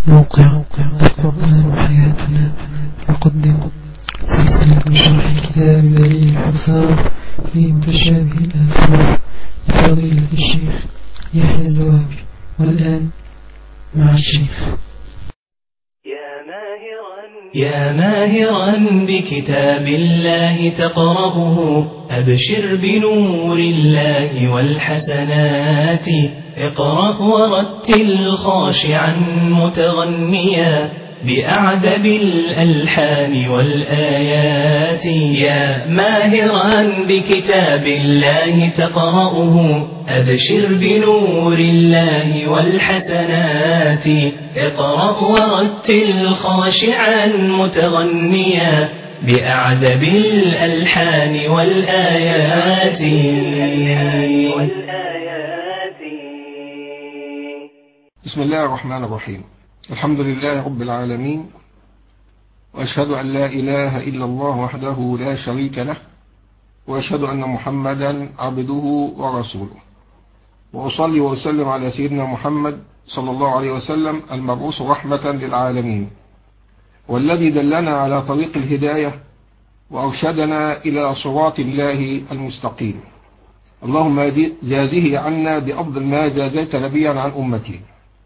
موقع القرآن حياتنا يقدم سلسلة شرح كتاب دليل الحفاظ في متشابه الألفاظ لفضيلة الشيخ يحيى الزوابي والآن مع الشيخ يا ماهرا بكتاب الله تقرأه أبشر بنور الله والحسنات اقرأ ورتل خاشعا متغنيا بأعذب الألحان والآيات يا ماهرا بكتاب الله تقرأه أبشر بنور الله والحسنات اقرأ ورتل خاشعا متغنيا بأعذب الألحان والآيات بسم الله الرحمن الرحيم الحمد لله رب العالمين وأشهد أن لا إله إلا الله وحده لا شريك له وأشهد أن محمدا عبده ورسوله وأصلي وأسلم على سيدنا محمد صلى الله عليه وسلم المبعوث رحمة للعالمين والذي دلنا على طريق الهداية وأرشدنا إلى صراط الله المستقيم اللهم جازه عنا بأفضل ما جازيت نبيا عن أمته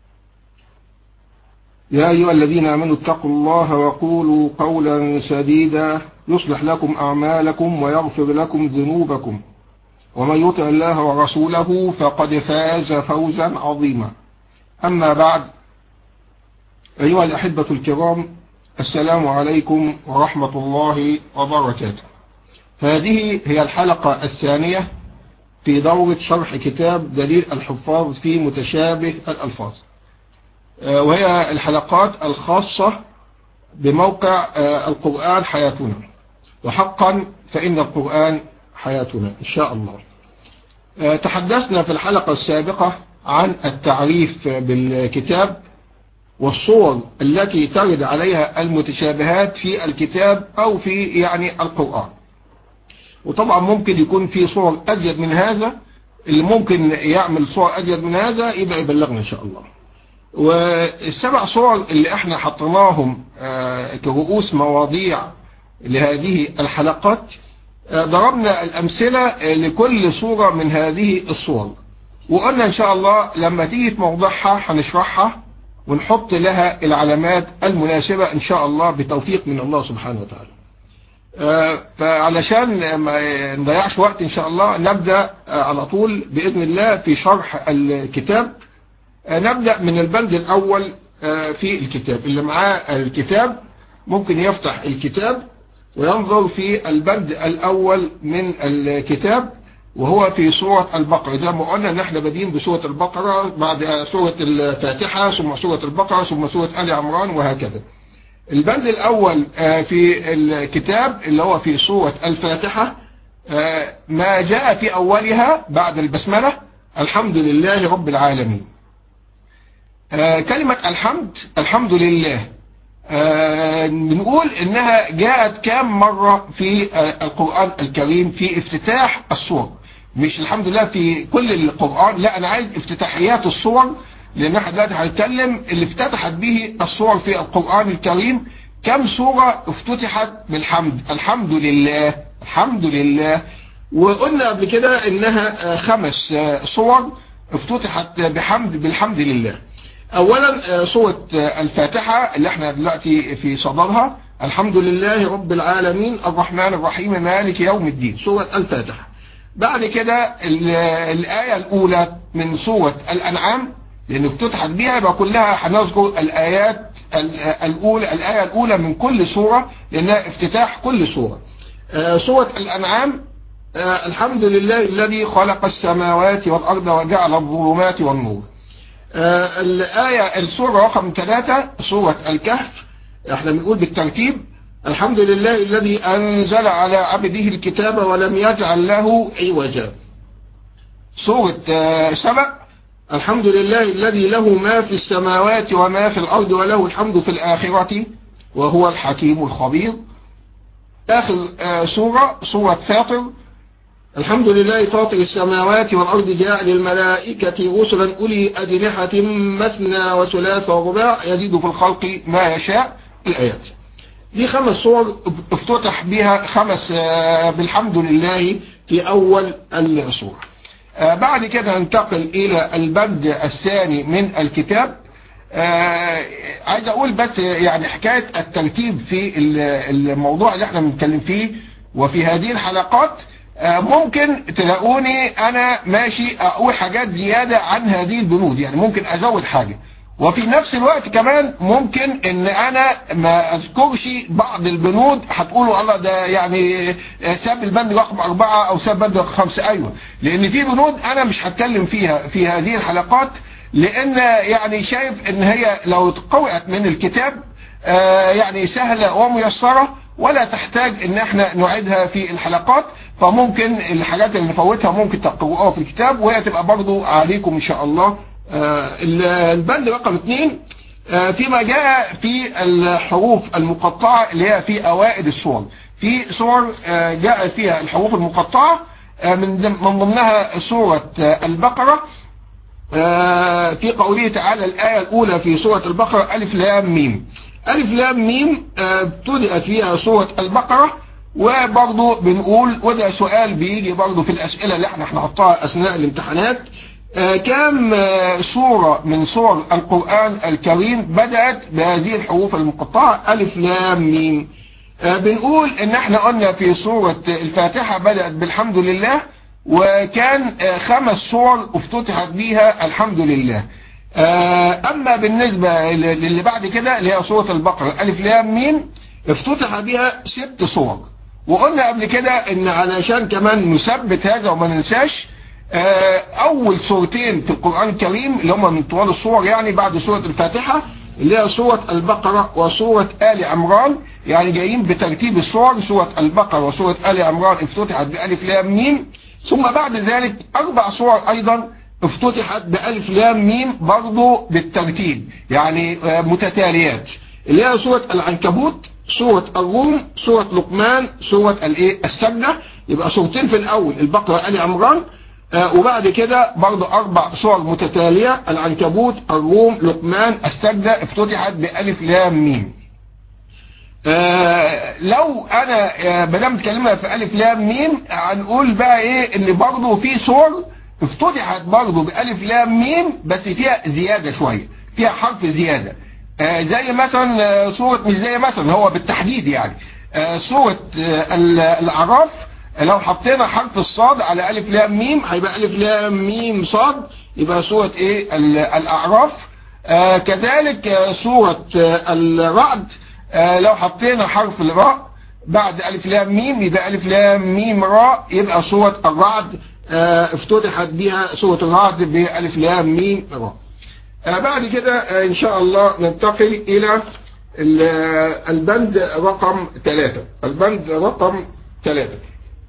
يا أيها الذين آمنوا اتقوا الله وقولوا قولا سديدا يصلح لكم أعمالكم ويغفر لكم ذنوبكم ومن يطع الله ورسوله فقد فاز فوزا عظيما أما بعد أيها الأحبة الكرام السلام عليكم ورحمة الله وبركاته هذه هي الحلقة الثانية في دورة شرح كتاب دليل الحفاظ في متشابه الألفاظ وهي الحلقات الخاصة بموقع القرآن حياتنا وحقا فإن القرآن حياتنا إن شاء الله تحدثنا في الحلقة السابقة عن التعريف بالكتاب والصور التي ترد عليها المتشابهات في الكتاب أو في يعني القرآن وطبعا ممكن يكون في صور أجد من هذا اللي ممكن يعمل صور أجد من هذا يبقى يبلغنا إن شاء الله والسبع صور اللي احنا حطيناهم كرؤوس مواضيع لهذه الحلقات ضربنا الأمثلة لكل صورة من هذه الصور وقلنا إن شاء الله لما تيجي في موضعها هنشرحها ونحط لها العلامات المناسبة إن شاء الله بتوفيق من الله سبحانه وتعالى فعلشان ما نضيعش وقت إن شاء الله نبدأ على طول بإذن الله في شرح الكتاب نبدأ من البند الأول في الكتاب اللي معاه الكتاب ممكن يفتح الكتاب وينظر في البند الأول من الكتاب وهو في سورة البقرة زي ما قلنا ان احنا بادئين بسورة البقرة بعد سورة الفاتحة ثم سورة البقرة ثم سورة آل عمران وهكذا البند الأول في الكتاب اللي هو في سورة الفاتحة ما جاء في أولها بعد البسملة الحمد لله رب العالمين كلمة الحمد الحمد لله بنقول انها جاءت كام مرة في القرآن الكريم في افتتاح الصور مش الحمد لله في كل القرآن لا انا عايز افتتاحيات الصور لان احنا دلوقتي هنتكلم اللي افتتحت به الصور في القرآن الكريم كم صورة افتتحت بالحمد الحمد لله الحمد لله وقلنا قبل كده انها خمس صور افتتحت بحمد بالحمد لله اولا سورة الفاتحة اللي احنا دلوقتي في صدرها الحمد لله رب العالمين الرحمن الرحيم مالك يوم الدين سورة الفاتحة بعد كده الآية الأولى من سورة الأنعام لأن افتتحت بها يبقى كلها هنذكر الآيات الأولى الآية الأولى من كل سورة لأنها افتتاح كل سورة سورة الأنعام الحمد لله الذي خلق السماوات والأرض وجعل الظلمات والنور الآية السورة رقم ثلاثة سورة الكهف احنا بنقول بالترتيب الحمد لله الذي أنزل على عبده الكتاب ولم يجعل له عوجا سورة سبع الحمد لله الذي له ما في السماوات وما في الأرض وله الحمد في الآخرة وهو الحكيم الخبير آخر سورة سورة فاطر الحمد لله فاطر السماوات والأرض جاعل الملائكة رسلا أولي أجنحة مثنى وثلاث ورباع يزيد في الخلق ما يشاء الآيات دي خمس صور افتتح بها خمس آه، بالحمد لله في أول الصورة آه، بعد كده ننتقل إلى البند الثاني من الكتاب آه، عايز أقول بس يعني حكاية الترتيب في ال- الموضوع اللي احنا بنتكلم فيه وفي هذه الحلقات آه، ممكن تلاقوني أنا ماشي أقول حاجات زيادة عن هذه البنود يعني ممكن أزود حاجة وفي نفس الوقت كمان ممكن ان انا ما اذكرش بعض البنود هتقولوا الله ده يعني ساب البند رقم اربعة او ساب بند رقم خمسة ايوه لان في بنود انا مش هتكلم فيها في هذه الحلقات لان يعني شايف ان هي لو اتقوأت من الكتاب آه، يعني سهلة وميسرة ولا تحتاج ان احنا نعيدها في الحلقات فممكن الحاجات اللي نفوتها ممكن تقرؤوها في الكتاب وهي تبقى برضو عليكم ان شاء الله آه، البند رقم اثنين آه، فيما جاء في الحروف المقطعة اللي هي في اوائل السور في سور آه، جاء فيها الحروف المقطعة آه، من ضمن- من ضمنها سورة آه، البقرة آه، في قوله تعالى الآية الأولى في سورة البقرة ألف لام ميم ألف لام ميم آه، ابتدأت فيها سورة البقرة وبرضه بنقول وده سؤال بيجي برضه في الأسئلة اللي احنا هنحطها أثناء الامتحانات آه، كم آه، سورة من سور القرآن الكريم بدأت بهذه الحروف المقطعة ألف لام ميم آه، بنقول ان احنا قلنا في سورة الفاتحة بدأت بالحمد لله وكان آه، خمس سور افتتحت بيها الحمد لله آه، اما بالنسبة ل- للي بعد كده اللي هي سورة البقرة الف لام ميم افتتح بيها ست سور وقلنا قبل كده ان علشان كمان نثبت هذا وما ننساش آه، اول سورتين في القرآن الكريم اللي هم من طوال السور يعني بعد سورة الفاتحة اللي هي سورة البقرة وسورة آل عمران يعني جايين بترتيب السور سورة البقرة وسورة آل عمران افتتحت بألف لام ميم ثم بعد ذلك أربع سور أيضا افتتحت بألف لام ميم برضو بالترتيب يعني آه، متتاليات اللي هي سورة العنكبوت سورة الروم سورة لقمان سورة الايه السجدة يبقى سورتين في الأول البقرة آل عمران آه، وبعد كده برضو أربع سور متتالية العنكبوت الروم لقمان السجدة افتتحت بألف لام ميم آه، لو انا آه، بدام اتكلمنا في الف لام ميم هنقول بقى ايه ان برضه في سور افتتحت برضه بالف لام ميم بس فيها زياده شويه فيها حرف زياده آه، زي مثلا آه، سوره مش زي مثلا هو بالتحديد يعني آه، سوره آه، ال- الاعراف لو حطينا حرف الصاد على الف لام ميم هيبقى الف لام ميم صاد يبقى سوره ايه ال- الاعراف آه، كذلك آه، سوره آه، الرعد آه، لو حطينا حرف الراء بعد ألف لام ميم يبقى ألف لام ميم راء يبقى سورة الرعد آه، افتتحت بها سورة الرعد بألف لام ميم راء آه، بعد كده آه، إن شاء الله ننتقل إلى ال- آه، البند رقم ثلاثة البند رقم ثلاثة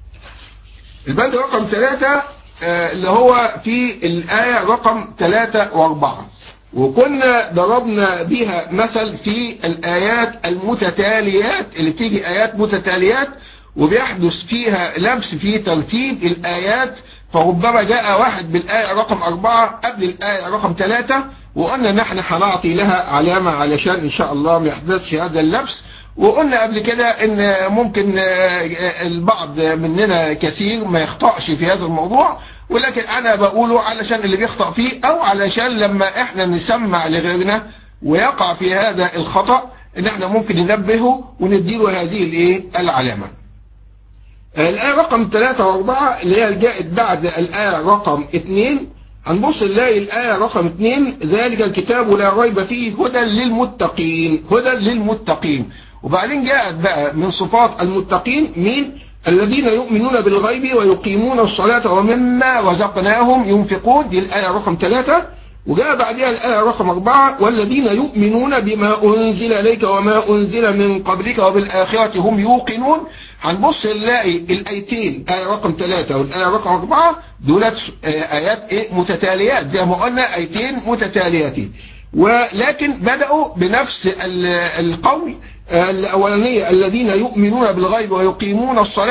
البند رقم ثلاثة آه، اللي هو في الآية رقم ثلاثة وأربعة وكنا ضربنا بها مثل في الآيات المتتاليات اللي بتيجي آيات متتاليات وبيحدث فيها لبس في ترتيب الآيات فربما جاء واحد بالآية رقم أربعة قبل الآية رقم ثلاثة وقلنا نحن هنعطي لها علامة علشان إن شاء الله ما يحدثش هذا اللبس وقلنا قبل كده ان ممكن آه، البعض مننا كثير ما يخطأش في هذا الموضوع ولكن انا بقوله علشان اللي بيخطأ فيه او علشان لما احنا نسمع لغيرنا ويقع في هذا الخطأ ان احنا ممكن ننبهه ونديله هذه الايه العلامة الآية رقم 3 و4 اللي هي جاءت بعد الآية رقم 2 هنبص نلاقي الآية رقم 2 ذلك الكتاب لا ريب فيه هدى للمتقين هدى للمتقين وبعدين جاءت بقى من صفات المتقين مين الذين يؤمنون بالغيب ويقيمون الصلاة ومما رزقناهم ينفقون دي الآية رقم 3 وجاء بعدها الآية رقم أربعة والذين يؤمنون بما أنزل إليك وما أنزل من قبلك وبالآخرة هم يوقنون هنبص نلاقي الآيتين آية رقم ثلاثة والآية رقم أربعة دولت آه، آيات إيه متتاليات زي ما قلنا آيتين متتاليتين ولكن بدأوا بنفس ال- القول آه، الأولانية الذين يؤمنون بالغيب ويقيمون الصلاة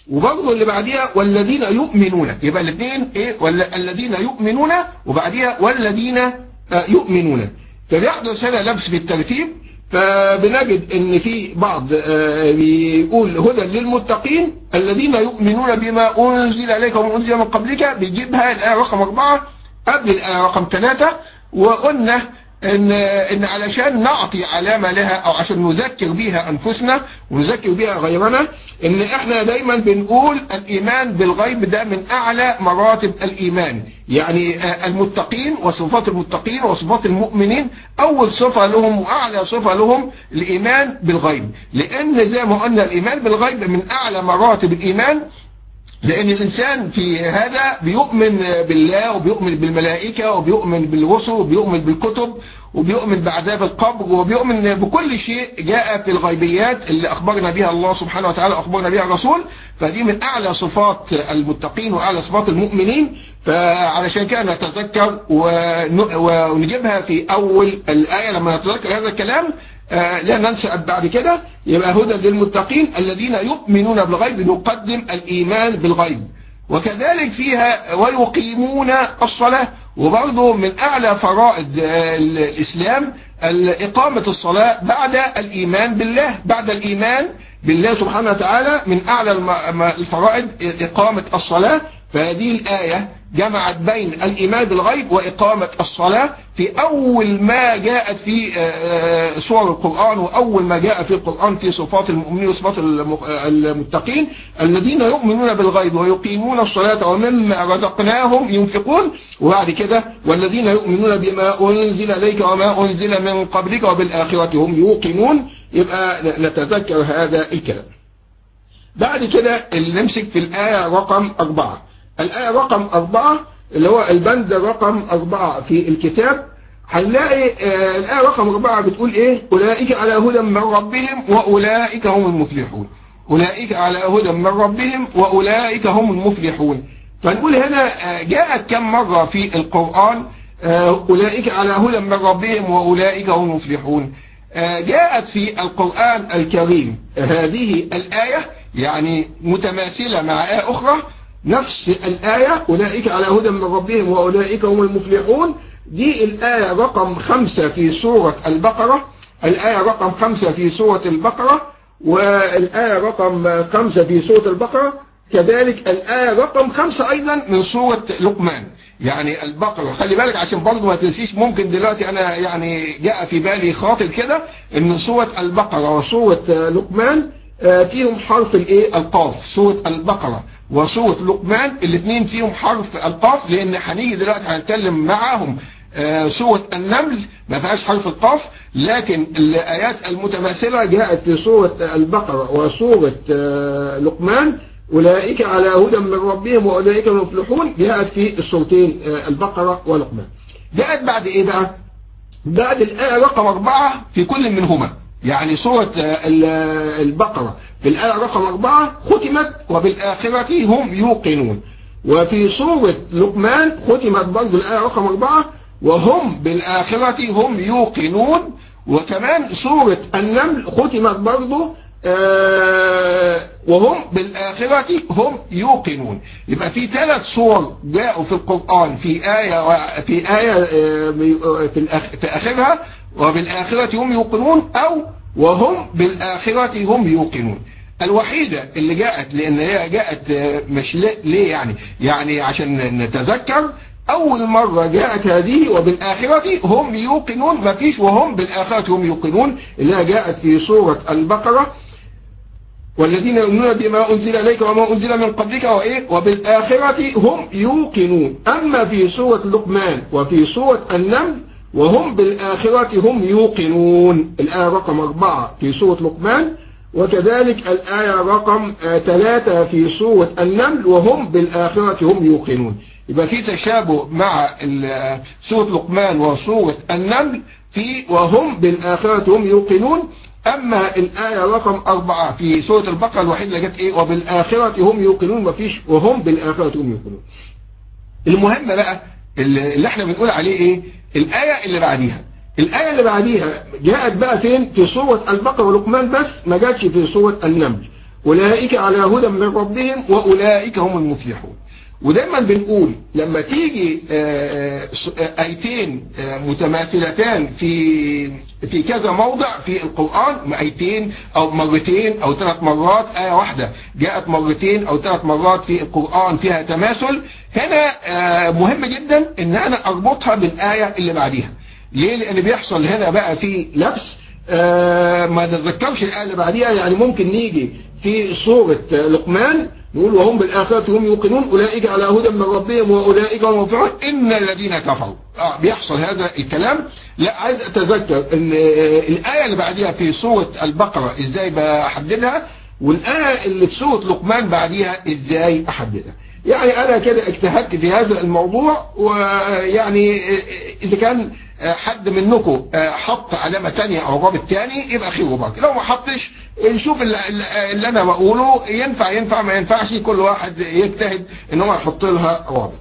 وبرضه اللي بعديها والذين يؤمنون يبقى الاثنين ايه ولا الذين يؤمنون وبعديها والذين آه، يؤمنون فبيحدث هنا لبس في الترتيب فبنجد ان في بعض آه، بيقول هدى للمتقين الذين يؤمنون بما انزل اليك وما انزل من قبلك بيجيبها الايه رقم اربعه قبل الايه رقم ثلاثه وقلنا ان ان علشان نعطي علامه لها او عشان نذكر بيها انفسنا ونذكر بيها غيرنا ان احنا دايما بنقول الايمان بالغيب ده من اعلى مراتب الايمان يعني آه، المتقين وصفات المتقين وصفات المؤمنين اول صفه لهم واعلى صفه لهم الايمان بالغيب لان زي ما قلنا الايمان بالغيب من اعلى مراتب الايمان لأن الإنسان في هذا بيؤمن بالله وبيؤمن بالملائكة وبيؤمن بالرسل وبيؤمن بالكتب وبيؤمن بعذاب القبر وبيؤمن بكل شيء جاء في الغيبيات اللي أخبرنا بها الله سبحانه وتعالى أخبرنا بها الرسول فدي من أعلى صفات المتقين وأعلى صفات المؤمنين فعلشان كده نتذكر ون- ونجيبها في أول الآية لما نتذكر هذا الكلام آه، لا ننسى بعد كده يبقى هدى للمتقين الذين يؤمنون بالغيب نقدم الإيمان بالغيب وكذلك فيها ويقيمون الصلاة وبرضه من أعلى فرائض آه، الإسلام ال- إقامة الصلاة بعد الإيمان بالله بعد الإيمان بالله سبحانه وتعالى من أعلى الم- م- الفرائض إقامة الصلاة فهذه الآية جمعت بين الإيمان بالغيب وإقامة الصلاة في أول ما جاءت في آه، آه، سور القرآن وأول ما جاء في القرآن في صفات المؤمنين وصفات الم- آه، المتقين الذين يؤمنون بالغيب ويقيمون الصلاة ومما رزقناهم ينفقون وبعد كده والذين يؤمنون بما أنزل إليك وما أنزل من قبلك وبالآخرة هم يوقنون يبقى نتذكر هذا الكلام بعد كده اللي نمسك في الآية رقم أربعة الآية رقم أربعة اللي هو البند رقم أربعة في الكتاب هنلاقي آه، الآية رقم أربعة بتقول إيه أولئك على هدى من ربهم وأولئك هم المفلحون أولئك على هدى من ربهم وأولئك هم المفلحون فنقول هنا آه، جاءت كم مرة في القرآن آه، أولئك على هدى من ربهم وأولئك هم المفلحون آه، جاءت في القرآن الكريم هذه الآية يعني متماثلة مع آية أخرى نفس الآية أولئك على هدى من ربهم وأولئك هم المفلحون دي الآية رقم خمسة في سورة البقرة الآية رقم خمسة في سورة البقرة والآية رقم خمسة في سورة البقرة كذلك الآية رقم خمسة أيضا من سورة لقمان يعني البقرة خلي بالك عشان برضه ما تنسيش ممكن دلوقتي أنا يعني جاء في بالي خاطر كده إن سورة البقرة وسورة لقمان آه، فيهم حرف الايه القاف سورة البقرة وسورة لقمان الاثنين فيهم حرف القاف لان هنيجي دلوقتي هنتكلم معاهم آه، سورة النمل ما فيهاش حرف القاف لكن الآيات المتماثلة جاءت في سورة البقرة وسورة آه، لقمان أولئك على هدى من ربهم وأولئك هم المفلحون جاءت في السورتين آه، البقرة ولقمان جاءت بعد إيه بقى؟ بعد الآية رقم أربعة في كل منهما يعني سورة آه، ال- آه، البقرة في الآية رقم أربعة ختمت وبالآخرة هم يوقنون وفي سورة لقمان ختمت برضو الآية رقم أربعة وهم بالآخرة هم يوقنون وكمان سورة النمل ختمت برضو آه، وهم بالآخرة هم يوقنون يبقى في ثلاث صور جاءوا في القرآن في آية و- في آية آه، في الآخ- في آخرها وبالآخرة هم يوقنون أو وهم بالآخرة هم يوقنون الوحيدة اللي جاءت لأن هي جاءت آه، مش ليه ليه يعني يعني عشان نتذكر أول مرة جاءت هذه وبالآخرة هم يوقنون ما فيش وهم بالآخرة هم يوقنون اللي هي جاءت في سورة البقرة والذين يؤمنون بما أنزل إليك وما أنزل من قبلك وإيه وبالآخرة هم يوقنون أما في سورة لقمان وفي سورة النمل وهم بالآخرة هم يوقنون الآية رقم أربعة في سورة لقمان وكذلك الآية رقم آه، ثلاثة في سورة النمل وهم بالآخرة هم يوقنون يبقى في تشابه مع ال- سورة لقمان وسورة النمل في وهم بالآخرة هم يوقنون أما الآية رقم أربعة في سورة البقرة الوحيدة اللي جت إيه وبالآخرة هم يوقنون مفيش وهم بالآخرة هم يوقنون المهم بقى اللي اللي احنا بنقول عليه ايه الآية اللي بعديها الآية اللي بعديها جاءت بقى فين في سورة البقرة ولقمان بس ما جاتش في سورة النمل أولئك على هدى من ربهم وأولئك هم المفلحون ودايما بنقول لما تيجي آه، آه، ايتين آه، متماثلتان في في كذا موضع في القرآن ايتين او مرتين او ثلاث مرات آية واحدة جاءت مرتين او ثلاث مرات في القرآن فيها تماثل هنا آه، مهم جدا ان انا اربطها بالآية اللي بعديها ليه لان بيحصل هنا بقى في لبس آه، ما نتذكرش الآية اللي بعديها يعني ممكن نيجي في سورة آه، لقمان نقول وهم بالآخرة هم يوقنون أولئك على هدى من ربهم وأولئك هم المفلحون إن الذين كفروا آه بيحصل هذا الكلام لا عايز أتذكر إن آه، الآية اللي بعديها في سورة البقرة إزاي بحددها والآية اللي في سورة لقمان بعديها إزاي أحددها يعني أنا كده اجتهدت في هذا الموضوع ويعني آه، إذا كان آه، حد منكم آه، حط علامة تانية او رابط تاني يبقى خير وبركة لو ما حطش نشوف اللي, اللي انا بقوله ينفع ينفع ما ينفعش كل واحد يجتهد ان هو يحط لها رابط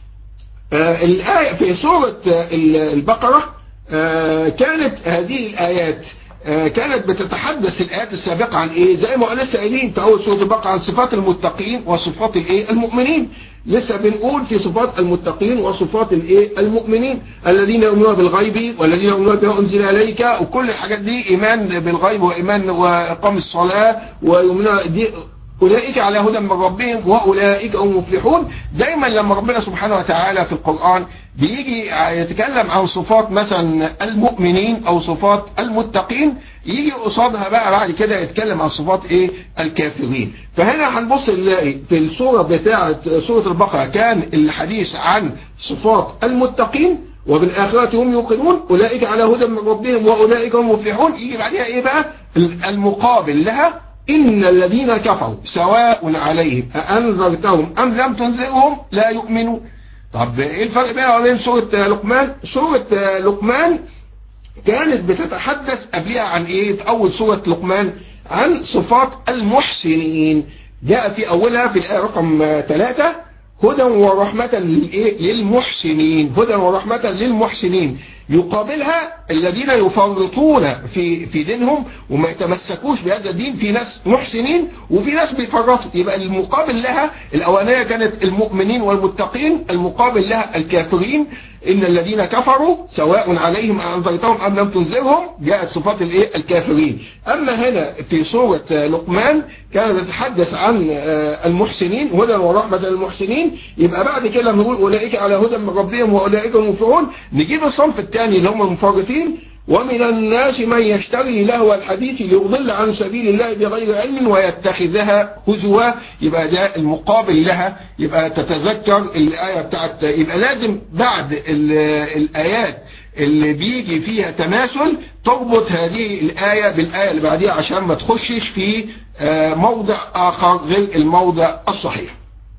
آه، الآية في سورة آه، البقرة آه، كانت هذه الآيات آه، كانت بتتحدث الآيات السابقة عن إيه زي ما لسه قايلين في أول سورة البقرة عن صفات المتقين وصفات الإيه المؤمنين لسه بنقول في صفات المتقين وصفات الإيه المؤمنين الذين يؤمنون بالغيب والذين يؤمنون بما أنزل إليك وكل الحاجات دي إيمان بالغيب وإيمان وإقام الصلاة ويؤمنون دي أولئك على هدى من ربهم وأولئك هم المفلحون دايما لما ربنا سبحانه وتعالى في القرآن بيجي يتكلم عن صفات مثلا المؤمنين أو صفات المتقين يجي قصادها بقى بعد كده يتكلم عن صفات ايه الكافرين فهنا هنبص نلاقي في الصورة بتاعة سورة البقرة كان الحديث عن صفات المتقين وبالآخرة هم يوقنون أولئك على هدى من ربهم وأولئك هم المفلحون يجي بعدها ايه بقى المقابل لها إن الذين كفروا سواء عليهم أأنذرتهم أم لم تنذرهم لا يؤمنون طب ايه الفرق بينها وبين سورة لقمان سورة لقمان كانت بتتحدث قبلها عن ايه في اول سورة لقمان عن صفات المحسنين جاء في اولها في الآية رقم ثلاثة هدى ورحمة للإيه؟ للمحسنين هدى ورحمة للمحسنين يقابلها الذين يفرطون في في دينهم وما يتمسكوش بهذا الدين في ناس محسنين وفي ناس بيفرطوا يبقى المقابل لها الاولانيه كانت المؤمنين والمتقين المقابل لها الكافرين ان الذين كفروا سواء عليهم انذرتهم ام لم تنذرهم جاءت صفات الايه الكافرين اما هنا في سوره لقمان كانت تتحدث عن المحسنين هدى ورحمه للمحسنين يبقى بعد كده نقول اولئك على هدى من ربهم واولئك هم المفلحون نجيب الصنف الثاني اللي هم المفرطين ومن الناس من يشتري لهو الحديث ليضل عن سبيل الله بغير علم ويتخذها هزوا يبقى ده المقابل لها يبقى تتذكر الآية بتاعت يبقى لازم بعد الآيات اللي بيجي فيها تماثل تربط هذه الآية بالآية اللي بعديها عشان ما تخشش في موضع آخر غير الموضع الصحيح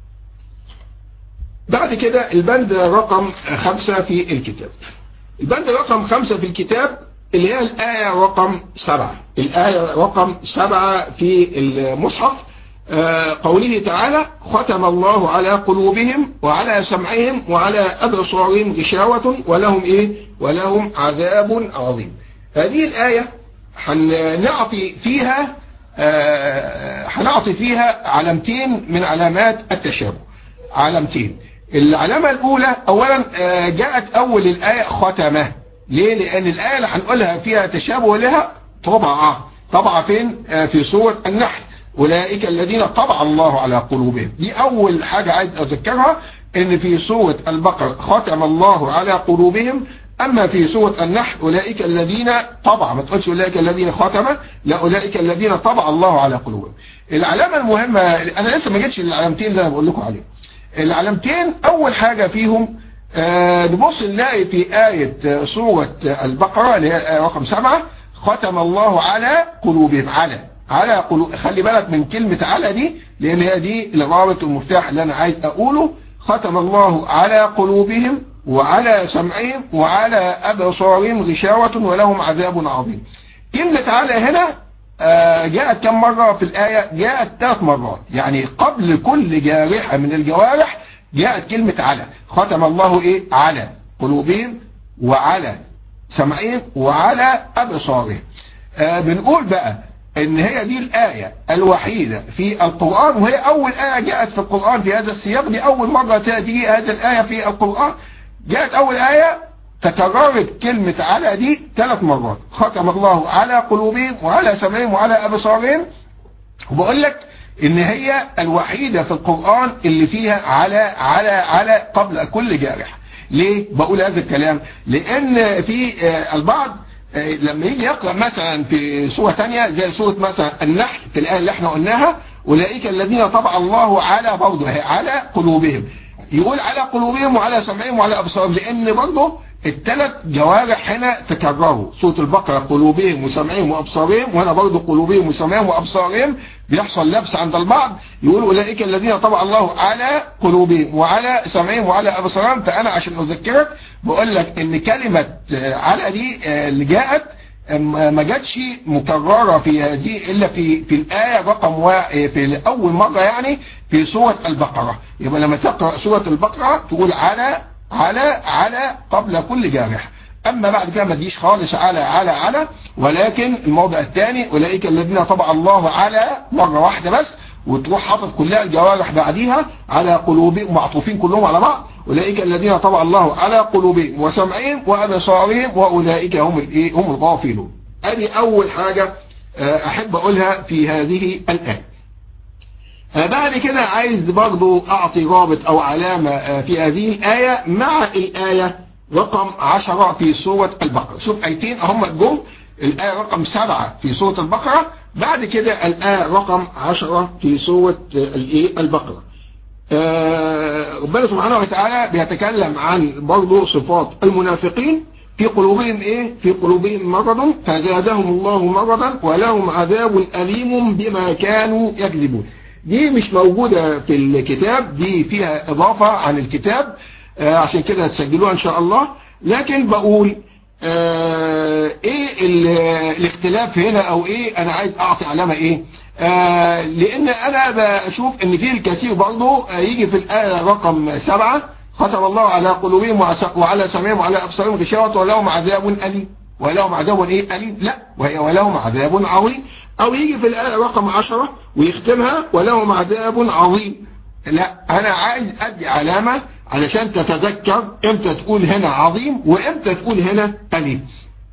بعد كده البند رقم خمسة في الكتاب البند رقم خمسة في الكتاب اللي هي الآية رقم سبعة الآية رقم سبعة في المصحف آه قوله تعالى ختم الله على قلوبهم وعلى سمعهم وعلى أبصارهم غشاوة ولهم إيه ولهم عذاب عظيم هذه الآية هنعطي فيها آه هنعطي فيها علامتين من علامات التشابه علامتين العلامة الأولى أولا جاءت أول الآية ختمة ليه؟ لأن الآية اللي هنقولها فيها تشابه لها طبعة طبعة فين؟ في سورة النحل أولئك الذين طبع الله على قلوبهم دي أول حاجة عايز أذكرها إن في سورة البقرة ختم الله على قلوبهم أما في سورة النحل أولئك الذين طبع ما تقولش أولئك الذين ختم لا أولئك الذين طبع الله على قلوبهم العلامة المهمة أنا لسه ما جيتش للعلامتين اللي أنا بقول لكم عليهم العلامتين اول حاجة فيهم آه نبص نلاقي في آية سورة البقرة اللي هي الآية رقم سبعة ختم الله على قلوبهم على على قلوب خلي بالك من كلمة على دي لان هي دي الرابط المفتاح اللي انا عايز اقوله ختم الله على قلوبهم وعلى سمعهم وعلى ابصارهم غشاوة ولهم عذاب عظيم كلمة على هنا جاءت كم مرة في الآية جاءت ثلاث مرات يعني قبل كل جارحة من الجوارح جاءت كلمة على ختم الله ايه على قلوبهم وعلى سمعهم وعلى أبصارهم آه بنقول بقى ان هي دي الآية الوحيدة في القرآن وهي اول آية جاءت في القرآن في هذا السياق دي اول مرة تأتي هذه الآية في القرآن جاءت اول آية تكررت كلمة على دي ثلاث مرات ختم الله على قلوبهم وعلى سمعهم وعلى ابصارهم وبقول لك ان هي الوحيدة في القرآن اللي فيها على على على قبل كل جارح ليه بقول هذا الكلام لان في البعض لما يجي يقرأ مثلا في سورة تانية زي سورة مثلا النحل في الآية اللي احنا قلناها أولئك الذين طبع الله على برضه على قلوبهم يقول على قلوبهم وعلى سمعهم وعلى أبصارهم لأن برضه الثلاث جوارح هنا تكرروا سورة البقرة قلوبهم وسمعهم وأبصارهم وهنا برضه قلوبهم وسمعهم وأبصارهم بيحصل لبس عند البعض يقول أولئك الذين طبع الله على قلوبهم وعلى سمعهم وعلى أبصارهم فأنا عشان أذكرك بقول لك إن كلمة على دي اللي جاءت ما جاتش مكررة في هذه إلا في في الآية رقم واحد في أول مرة يعني في سورة البقرة يبقى لما تقرأ سورة البقرة تقول على على على قبل كل جارح أما بعد كده ما تجيش خالص على على على ولكن الموضع الثاني أولئك الذين طبع الله على مرة واحدة بس وتروح حاطط كلها الجوارح بعديها على قلوبهم معطوفين كلهم على بعض أولئك الذين طبع الله على قلوبهم وسمعهم وأبصارهم وأولئك هم الايه هم الغافلون ادي أول حاجة أحب أقولها في هذه الآية بعد كده عايز برضو أعطي رابط أو علامة في هذه الآية مع الآية رقم عشرة في سورة البقرة شوف آيتين هم الجم الآية رقم سبعة في سورة البقرة بعد كده الآية رقم عشرة في سورة البقرة ربنا سبحانه وتعالى بيتكلم عن برضو صفات المنافقين في قلوبهم ايه في قلوبهم مرض فزادهم الله مرضا ولهم عذاب أليم بما كانوا يكذبون دي مش موجودة في الكتاب دي فيها إضافة عن الكتاب آه عشان كده هتسجلوها إن شاء الله لكن بقول آه ايه الاختلاف هنا او ايه انا عايز اعطي علامة ايه آه لان انا بشوف ان في الكثير برضه يجي في الآية رقم سبعة ختم الله على قلوبهم وعلى سمعهم وعلى ابصارهم غشاوة ولهم عذاب أليم ولهم عذاب ايه أليم لا وهي ولهم عذاب عظيم او يجي في الآية رقم عشرة ويختمها ولهم عذاب عظيم لا انا عايز ادي علامة علشان تتذكر امتى تقول هنا عظيم وامتى تقول هنا أليم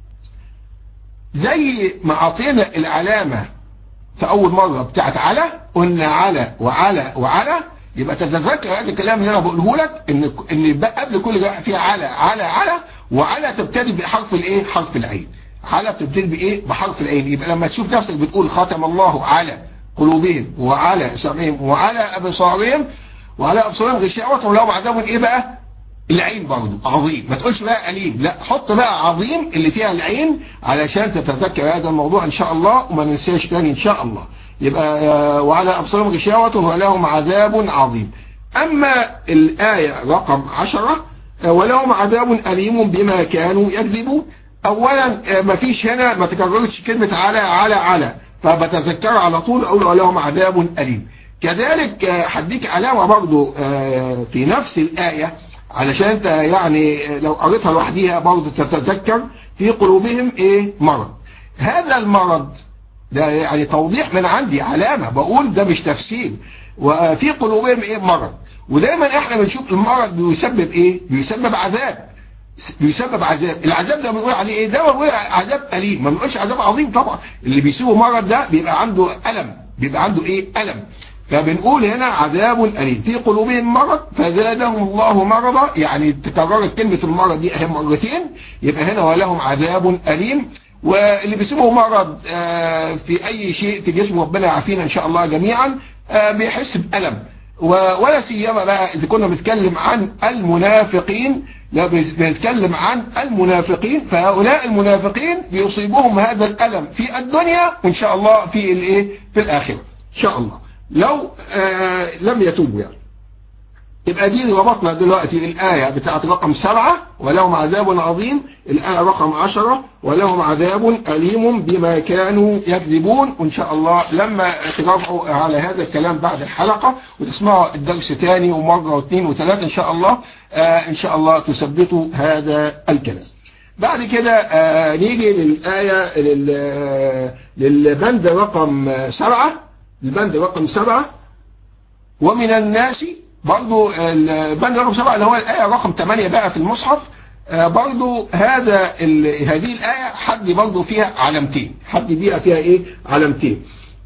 زي ما عطينا العلامة في اول مرة بتاعت على قلنا على وعلى وعلى يبقى تتذكر هذا الكلام اللي انا بقوله لك ان ان قبل كل ده في على على على وعلى تبتدي بحرف الايه حرف العين على بتبتدي بايه بحرف العين يبقى لما تشوف نفسك بتقول ختم الله على قلوبهم وعلى سمعهم وعلى ابصارهم وعلى ابصارهم غشاوة ولهم عذاب ايه بقى العين برضه عظيم ما تقولش بقى أليم لا حط بقى عظيم اللي فيها العين علشان تتذكر هذا الموضوع ان شاء الله وما ننساش تاني ان شاء الله يبقى وعلى ابصارهم غشاوة ولهم عذاب عظيم اما الآية رقم عشرة ولهم عذاب أليم بما كانوا يكذبون اولا ما فيش هنا ما تكررتش كلمة على على على فبتذكر على طول اقول ولهم عذاب أليم كذلك هديك علامة برضو في نفس الآية علشان انت يعني لو قريتها لوحديها برضو تتذكر في قلوبهم ايه مرض هذا المرض ده يعني توضيح من عندي علامة بقول ده مش تفسير وفي قلوبهم ايه مرض ودايما احنا بنشوف المرض بيسبب ايه بيسبب عذاب بيسبب عذاب العذاب ده بنقول عليه ايه ده بنقول عذاب أليم ما بنقولش عذاب عظيم طبعا اللي بيسيبه مرض ده بيبقى عنده ألم بيبقى عنده ايه ألم فبنقول هنا عذاب أليم في قلوبهم مرض فزادهم الله مرضا يعني تكررت كلمة المرض دي اهم مرتين يبقى هنا ولهم عذاب أليم واللي بيسيبه مرض في أي شيء في جسم ربنا يعافينا إن شاء الله جميعا بيحس بألم ولا سيما بقى إذا كنا بنتكلم عن المنافقين لا بنتكلم عن المنافقين فهؤلاء المنافقين بيصيبهم هذا الألم في الدنيا وإن شاء الله في الإيه في الآخرة إن شاء الله لو آه لم يتوبوا يعني يبقى دي ربطنا دلوقتي الآية بتاعت رقم سبعة ولهم عذاب عظيم الآية رقم عشرة ولهم عذاب أليم بما كانوا يكذبون وإن شاء الله لما تراجعوا على هذا الكلام بعد الحلقة وتسمعوا الدرس تاني ومرة واثنين وثلاثة إن شاء الله آه إن شاء الله تثبتوا هذا الكلام بعد كده آه نيجي للآية لل- للبند رقم سبعة البند رقم سبعة ومن الناس برضو البند رقم سبعة اللي هو الآية رقم 8 بقى في المصحف آه، برضو هذا ال- هذه الآية حد برضو فيها علامتين حد بيها فيها ايه علامتين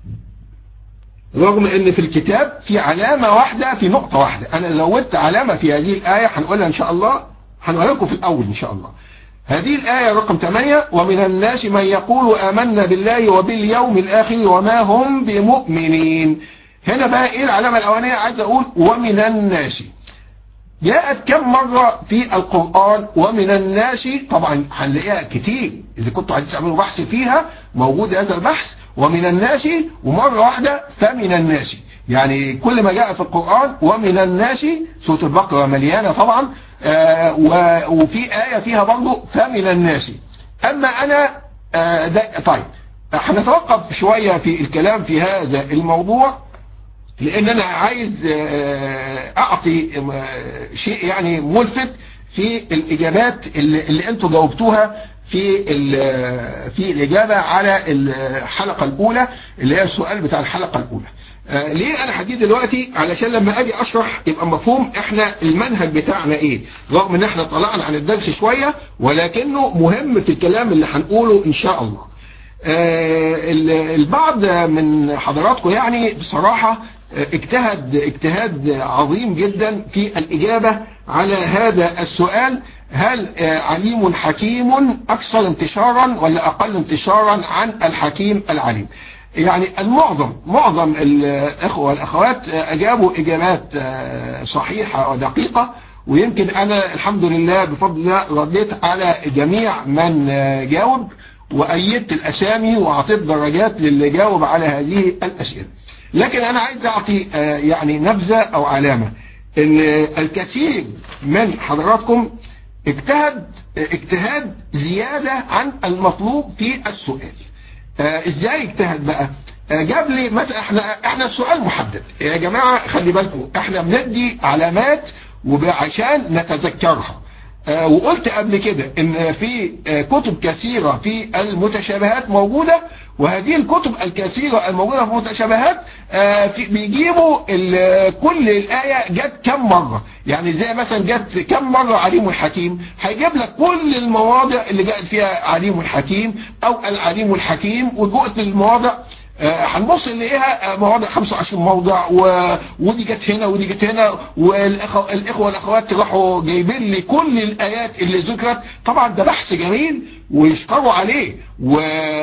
رغم ان في الكتاب في علامة واحدة في نقطة واحدة انا زودت علامة في هذه الآية هنقولها ان شاء الله هنقولها لكم في الاول ان شاء الله هذه الآية رقم 8 ومن الناس من يقول آمنا بالله وباليوم الآخر وما هم بمؤمنين هنا بقى ايه العلامة الأولانية عايز أقول ومن الناس جاءت كم مرة في القرآن ومن الناس طبعا هنلاقيها كتير إذا كنتوا عايزين تعملوا بحث فيها موجود هذا البحث ومن الناس ومرة واحدة فمن الناس يعني كل ما جاء في القرآن ومن الناس سورة البقرة مليانة طبعا آه و- وفي آية فيها برضه فمن الناس أما أنا آه ده طيب هنتوقف شوية في الكلام في هذا الموضوع لان انا عايز آه، اعطي آه، شيء يعني ملفت في الاجابات اللي, اللي انتوا جاوبتوها في ال- في الاجابه على الحلقه الاولى اللي هي السؤال بتاع الحلقه الاولى آه، ليه انا هديه دلوقتي علشان لما اجي اشرح يبقى مفهوم احنا المنهج بتاعنا ايه رغم ان احنا طلعنا عن الدرس شويه ولكنه مهم في الكلام اللي هنقوله ان شاء الله آه، ال- البعض من حضراتكم يعني بصراحة آه، اجتهد اجتهاد عظيم جدا في الإجابة على هذا السؤال هل آه، عليم حكيم أكثر انتشارا ولا أقل انتشارا عن الحكيم العليم يعني المعظم معظم الأخوة والأخوات آه، أجابوا إجابات آه، صحيحة ودقيقة ويمكن أنا الحمد لله بفضل الله رديت على جميع من آه، جاوب وأيدت الأسامي وأعطيت درجات للي جاوب على هذه الأسئلة لكن أنا عايز أعطي آه، يعني نبذة أو علامة إن الكثير من حضراتكم اجتهد اجتهاد زيادة عن المطلوب في السؤال آه، ازاي اجتهد بقى آه، جاب لي مثلا احنا احنا السؤال محدد يا جماعة خلي بالكم احنا بندي علامات وعشان نتذكرها آه، وقلت قبل كده ان في آه، كتب كثيرة في المتشابهات موجودة وهذه الكتب الكثيرة الموجودة في المتشابهات آه، في بيجيبوا ال- كل الآية جت كم مرة يعني زي مثلا جت كم مرة عليم الحكيم هيجيب لك كل المواضع اللي جاءت فيها عليم الحكيم او العليم الحكيم وجوءت المواضع آه، هنبص نلاقيها آه، مواضع 25 موضع و... ودي جت هنا ودي جت هنا والاخوه والاخوات راحوا جايبين لي كل الايات اللي ذكرت طبعا ده بحث جميل ويشكروا عليه و...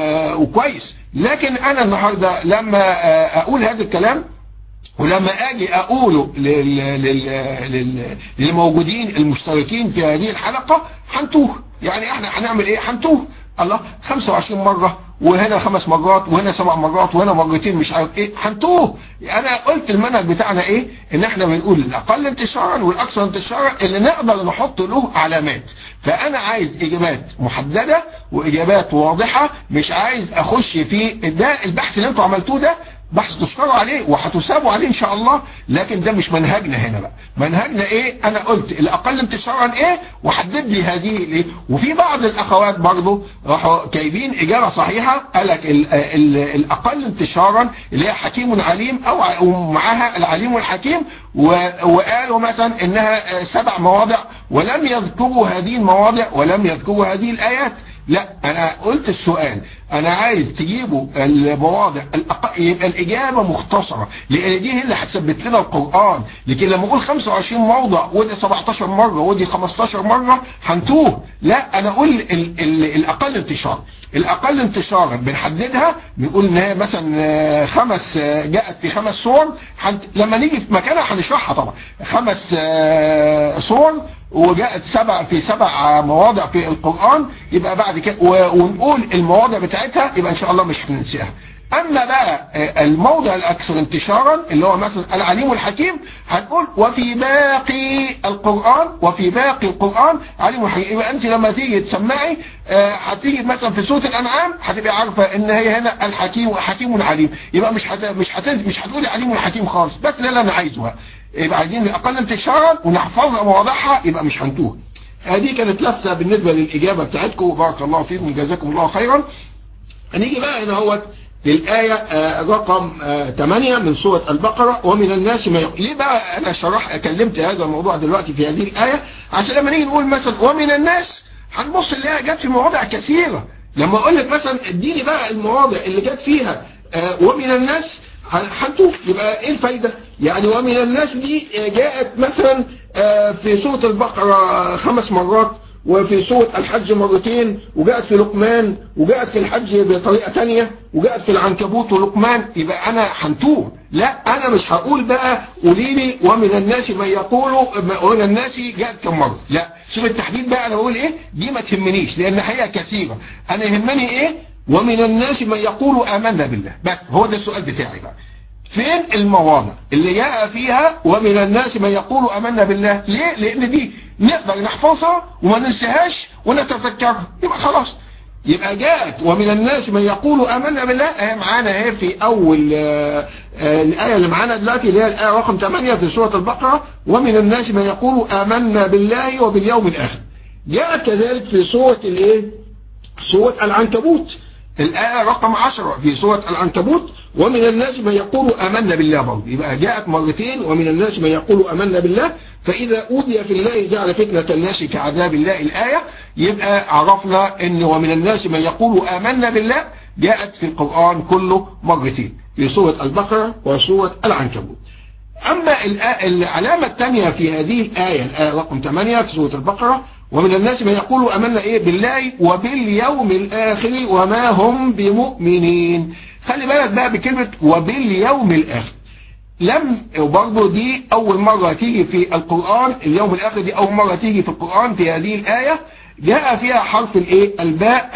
وكويس لكن انا النهارده لما آه، اقول هذا الكلام ولما اجي اقوله لل... لل... لل... للموجودين المشتركين في هذه الحلقة هنتوه يعني احنا هنعمل ايه هنتوه الله 25 مرة وهنا خمس مرات وهنا سبع مرات وهنا مرتين مش عارف ايه هنتوه انا قلت المنهج بتاعنا ايه ان احنا بنقول الاقل انتشارا والاكثر انتشارا اللي نقدر نحط له علامات فانا عايز اجابات محددة واجابات واضحة مش عايز اخش في ده البحث اللي انتوا عملتوه ده بحث تشكروا عليه وهتثابوا عليه ان شاء الله لكن ده مش منهجنا هنا بقى منهجنا ايه انا قلت الاقل انتشارا ايه وحدد لي هذه الايه وفي بعض الاخوات برضو راحوا جايبين اجابه صحيحه قال لك ال ال الاقل انتشارا اللي هي حكيم عليم او ع- ومعاها العليم الحكيم و- وقالوا مثلا انها آه، سبع مواضع ولم يذكروا هذه المواضع ولم يذكروا هذه الايات لا انا قلت السؤال انا عايز تجيبوا المواضع الأق... يبقى الاجابه مختصره لان دي هي اللي هتثبت لنا القران لكن لما اقول 25 موضع ودي 17 مره ودي 15 مره هنتوه لا انا اقول ال... ال... الاقل انتشار الاقل انتشارا بنحددها بنقول ان هي مثلا آه، خمس آه، جاءت في خمس صور هنت... لما نيجي في مكانها هنشرحها طبعا خمس آه، صور وجاءت سبع في سبع مواضع في القرآن يبقى بعد كده و- ونقول المواضع بتاعتها يبقى ان شاء الله مش هننساها اما بقى آه، الموضع الاكثر انتشارا اللي هو مثلا العليم الحكيم هنقول وفي باقي القرآن وفي باقي القرآن عليم الحكيم يبقى انت لما تيجي تسمعي آه، هتيجي مثلا في سورة الانعام هتبقى عارفة ان هي هنا الحكيم حكيم عليم يبقى مش هت مش هت مش هتقولي عليم الحكيم خالص بس ده اللي انا عايزه بقى. يبقى عايزين الاقل انتشارا ونحفظها مواضعها يبقى مش هنتوه هذه كانت لفته بالنسبه للاجابه بتاعتكم بارك الله فيكم جزاكم الله خيرا هنيجي بقى هنا هو للآية آه، رقم آه، 8 من سورة البقرة ومن الناس ما يقول ليه بقى أنا شرح كلمت هذا الموضوع دلوقتي في هذه الآية عشان لما نيجي نقول مثلا ومن الناس هنبص نلاقيها جت في مواضع كثيرة لما أقول لك مثلا اديني بقى المواضع اللي جت فيها آه، ومن الناس هنشوف يبقى ايه الفايدة يعني ومن الناس دي آه، جاءت مثلا آه، في سورة البقرة خمس مرات وفي سورة الحج مرتين وجاءت في لقمان وجاءت في الحج بطريقة تانية وجاءت في العنكبوت ولقمان يبقى أنا هنتوه لا أنا مش هقول بقى قولي لي ومن الناس من يقول ومن الناس جاءت كم مرة لا شوف التحديد بقى أنا بقول إيه دي ما تهمنيش لأن هي كثيرة أنا يهمني إيه ومن الناس من يقول آمنا بالله بس هو ده السؤال بتاعي بقى فين المواضع اللي جاء فيها ومن الناس من يقول امنا بالله ليه لان دي نقدر نحفظها وما ننساهاش ونتذكرها يبقى خلاص يبقى جاءت ومن الناس من يقول امنا بالله اهي معانا اهي في اول آه، آه، الايه اللي معانا دلوقتي اللي هي الايه رقم 8 في سوره البقره ومن الناس من يقول امنا بالله وباليوم الاخر جاءت كذلك في سوره الايه سوره العنكبوت الآية رقم 10 في سورة العنكبوت ومن الناس من يقول آمنا بالله برضه يبقى جاءت مرتين ومن الناس من يقول آمنا بالله فإذا أوذي في الله جعل فتنة الناس كعذاب الله الآية يبقى عرفنا أن ومن الناس من يقول آمنا بالله جاءت في القرآن كله مرتين في سورة البقرة وسورة العنكبوت أما الآ- العلامة الثانية في هذه الآية الآية رقم 8 في سورة البقرة ومن الناس من يقول أمنا إيه بالله وباليوم الآخر وما هم بمؤمنين خلي بالك بقى بكلمة وباليوم الآخر لم وبرضه دي أول مرة تيجي في القرآن اليوم الآخر دي أول مرة تيجي في القرآن في هذه الآية جاء فيها حرف الإيه الباء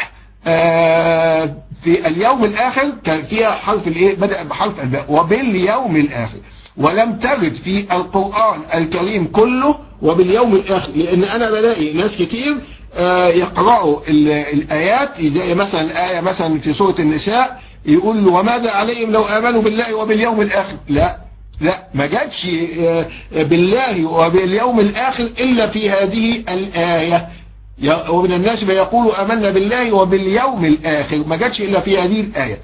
آه في اليوم الآخر كان فيها حرف الإيه بدأ بحرف الباء وباليوم الآخر ولم ترد في القرآن الكريم كله وباليوم الآخر لأن أنا بلاقي ناس كتير آه، يقرأوا ال- الآيات زي مثلا الآية مثلا في سورة النساء يقول له وماذا عليهم لو آمنوا بالله وباليوم الآخر لا لا ما جاتش آه، بالله وباليوم الآخر إلا في هذه الآية يا- ومن الناس من يقول آمنا بالله وباليوم الآخر ما جاتش إلا في هذه الآية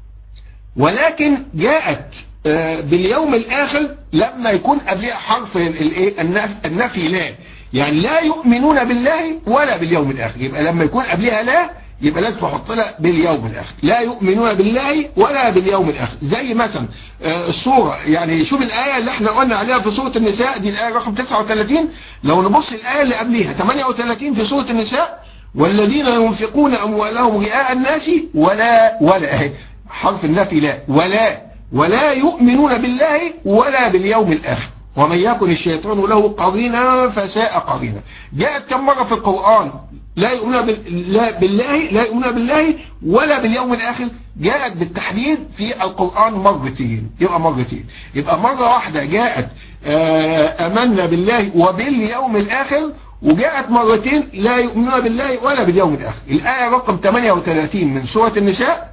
ولكن جاءت آه، باليوم الآخر لما يكون قبلها حرف ال- الايه النف- النفي لا يعني لا يؤمنون بالله ولا باليوم الآخر يبقى لما يكون قبلها لا يبقى لازم تحط لها باليوم الآخر لا يؤمنون بالله ولا باليوم الآخر زي مثلا آه، الصورة يعني شوف الآية اللي احنا قلنا عليها في سورة النساء دي الآية رقم 39 لو نبص الآية اللي قبليها 38 في سورة النساء والذين ينفقون أموالهم رئاء الناس ولا ولا اهي حرف النفي لا ولا ولا يؤمنون بالله ولا باليوم الآخر ومن يكن الشيطان له قرينا فساء قرينا جاءت كم مرة في القرآن لا يؤمنون بال- لا بالله لا يؤمنون بالله ولا باليوم الآخر جاءت بالتحديد في القرآن مرتين يبقى مرتين يبقى مرة واحدة جاءت آه، آمنا بالله وباليوم الآخر وجاءت مرتين لا يؤمنون بالله ولا باليوم الآخر الآية رقم 38 من سورة النساء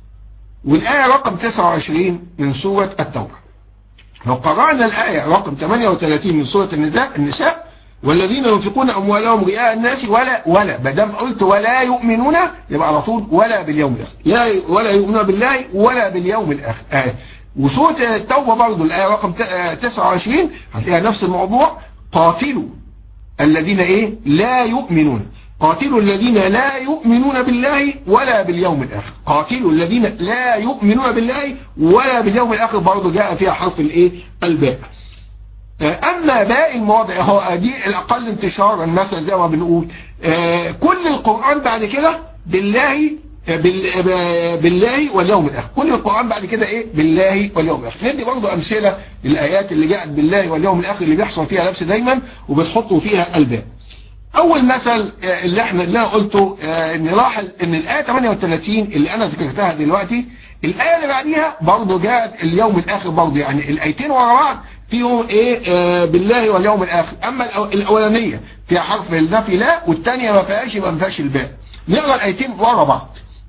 والآية رقم 29 من سورة التوبة لو قرأنا الآية رقم 38 من سورة النساء النساء والذين ينفقون أموالهم رئاء الناس ولا ولا ما دام قلت ولا يؤمنون يبقى على طول ولا باليوم الآخر لا ولا يؤمنون بالله ولا باليوم الآخر آية وسورة التوبة برضو الآية رقم ت- آه 29 هتلاقيها نفس الموضوع قاتلوا الذين ايه لا يؤمنون قاتلوا الذين لا يؤمنون بالله ولا باليوم الآخر قاتلوا الذين لا يؤمنون بالله ولا باليوم الآخر برضه جاء فيها حرف الايه الباء آه، أما باقي المواضع هو دي الأقل انتشارا مثلا زي ما بنقول آه، كل القرآن بعد كده بالله آه، بال- آه، بالله واليوم الآخر كل القرآن بعد كده إيه بالله واليوم الآخر ندي برضه أمثلة للآيات اللي جاءت بالله واليوم الآخر اللي بيحصل فيها لبس دايما وبتحطوا فيها الباء اول مثل آه، اللي احنا اللي انا قلته آه، نلاحظ ان الايه 38 اللي انا ذكرتها دلوقتي الايه اللي بعديها برضه جاءت اليوم الاخر برضه يعني الايتين ورا بعض فيهم ايه آه، بالله واليوم الاخر اما الأو- الاولانيه فيها حرف النفي لا والثانيه ما فيهاش يبقى ما فيهاش الباء نقرا الايتين ورا بعض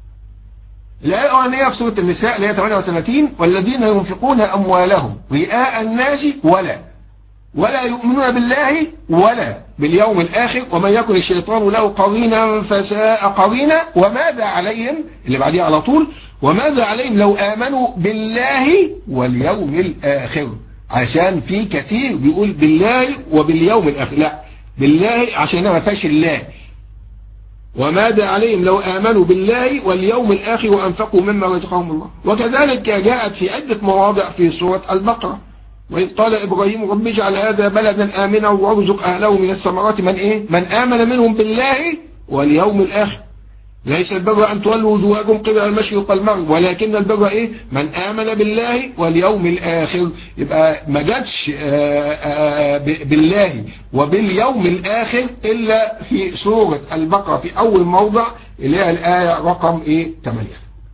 الآية الأولانية في سورة النساء اللي هي 38 والذين ينفقون أموالهم رئاء الناس ولا ولا يؤمنون بالله ولا باليوم الآخر ومن يكن الشيطان له قرينا فساء قرينا وماذا عليهم اللي بعديه على طول وماذا عليهم لو آمنوا بالله واليوم الآخر عشان في كثير بيقول بالله وباليوم الآخر لا بالله عشان ما فيهاش الله وماذا عليهم لو آمنوا بالله واليوم الآخر وأنفقوا مما رزقهم الله وكذلك جاءت في عدة مواضع في سورة البقرة وإذ قال إبراهيم رب اجعل هذا بلدا آمنا وارزق أهله من الثمرات من إيه من آمن منهم بالله واليوم الآخر ليس البر أن تولوا وجوهكم قبل المشرق والمغرب ولكن البر إيه من آمن بالله واليوم الآخر يبقى ما جاتش بالله وباليوم الآخر إلا في سورة البقرة في أول موضع اللي هي الآية رقم إيه 8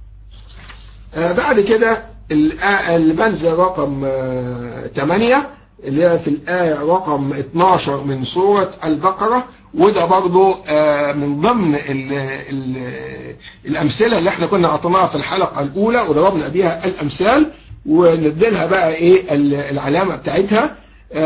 بعد كده البند رقم 8 اللي هي في الآية رقم 12 من سورة البقرة وده برضو من ضمن ال ال الأمثلة اللي احنا كنا أعطيناها في الحلقة الأولى وضربنا بيها الأمثال ونديلها بقى ايه العلامة بتاعتها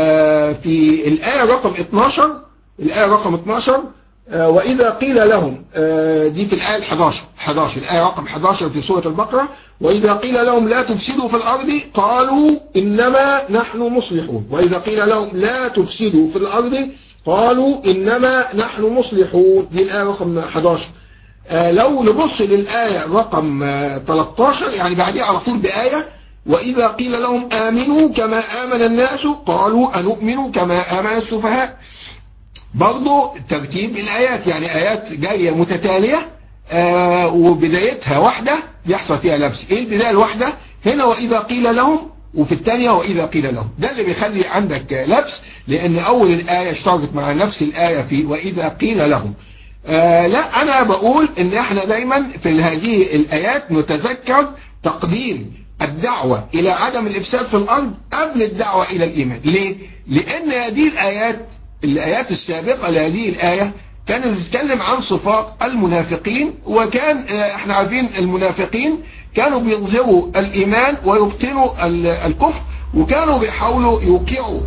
في الآية رقم 12 الآية رقم 12 وإذا قيل لهم دي في الآية 11 11 الآية رقم 11 في سورة البقرة وإذا قيل لهم لا تفسدوا في الأرض قالوا إنما نحن مصلحون وإذا قيل لهم لا تفسدوا في الأرض قالوا إنما نحن مصلحون دي الآية رقم 11 آه لو نبص للآية رقم آه 13 يعني بعدها على طول بآية وإذا قيل لهم آمنوا كما آمن الناس قالوا أنؤمن كما آمن السفهاء برضو ترتيب الآيات يعني آيات جاية متتالية آه وبدايتها واحدة يحصل فيها لبس إيه البداية الواحدة هنا وإذا قيل لهم وفي الثانية وإذا قيل لهم ده اللي بيخلي عندك لبس لأن أول الآية اشتركت مع نفس الآية في وإذا قيل لهم آه لا أنا بقول إن إحنا دايما في هذه الآيات نتذكر تقديم الدعوة إلى عدم الإفساد في الأرض قبل الدعوة إلى الإيمان ليه؟ لأن هذه الآيات الآيات السابقة لهذه الآية كانت بتتكلم عن صفات المنافقين وكان احنا عارفين المنافقين كانوا بيظهروا الإيمان ويبطنوا الكفر وكانوا بيحاولوا يوقعوا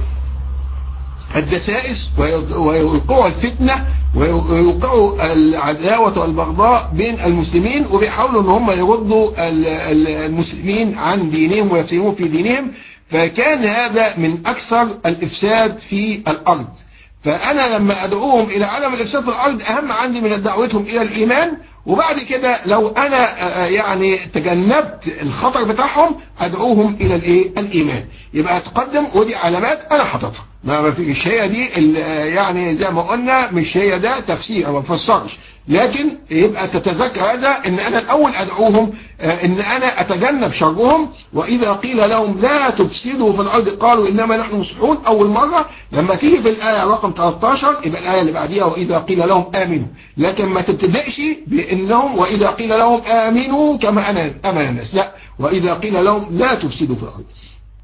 الدسائس ويوقعوا الفتنة ويوقعوا العداوة والبغضاء بين المسلمين وبيحاولوا ان هم يردوا المسلمين عن دينهم ويفتنون في دينهم فكان هذا من أكثر الإفساد في الأرض فأنا لما أدعوهم إلى عدم الإفساد في الأرض أهم عندي من دعوتهم إلى الإيمان وبعد كده لو أنا يعني تجنبت الخطر بتاعهم أدعوهم إلى الإيه الإيمان يبقى تقدم ودي علامات أنا حاططها ما فيش هي دي يعني زي ما قلنا مش هي ده تفسير ما بفسرش لكن يبقى تتذكر هذا ان انا الاول ادعوهم ان انا اتجنب شرهم واذا قيل لهم لا تفسدوا في الارض قالوا انما نحن مصلحون اول مرة لما تيجي في الايه رقم 13 يبقى الايه اللي بعديها واذا قيل لهم امنوا لكن ما تبتدئش بانهم واذا قيل لهم امنوا كما انا امن الناس لا واذا قيل لهم لا تفسدوا في الارض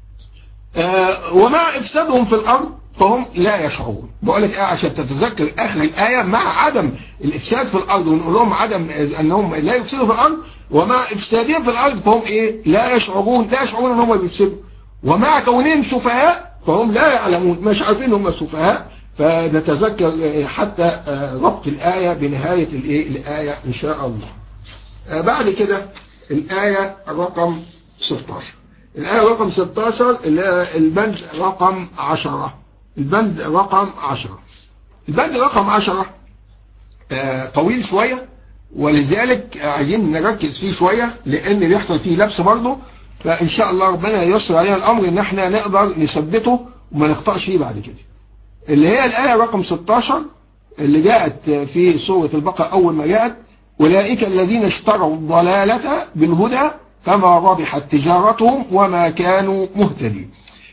آه ومع افسادهم في الارض فهم لا يشعرون بقول لك ايه عشان تتذكر اخر الايه مع عدم الافساد في الارض ونقول لهم عدم انهم لا يفسدوا في الارض ومع افسادهم في الارض فهم ايه لا يشعرون لا يشعرون ان هم بيفسدوا ومع كونهم سفهاء فهم لا يعلمون مش عارفين هم سفهاء فنتذكر حتى ربط الايه بنهايه الايه الايه ان شاء الله بعد كده الايه رقم 16 الآية رقم 16 اللي هي البند رقم 10 البند رقم 10 البند رقم 10 آه طويل شوية ولذلك عايزين نركز فيه شوية لأن بيحصل فيه لبس برضه فإن شاء الله ربنا ييسر علينا الأمر إن احنا نقدر نثبته وما نخطأش فيه بعد كده اللي هي الآية رقم 16 اللي جاءت في سورة البقرة أول ما جاءت أولئك الذين اشتروا الضلالة بالهدى فما ربحت تجارتهم وما كانوا مهتدين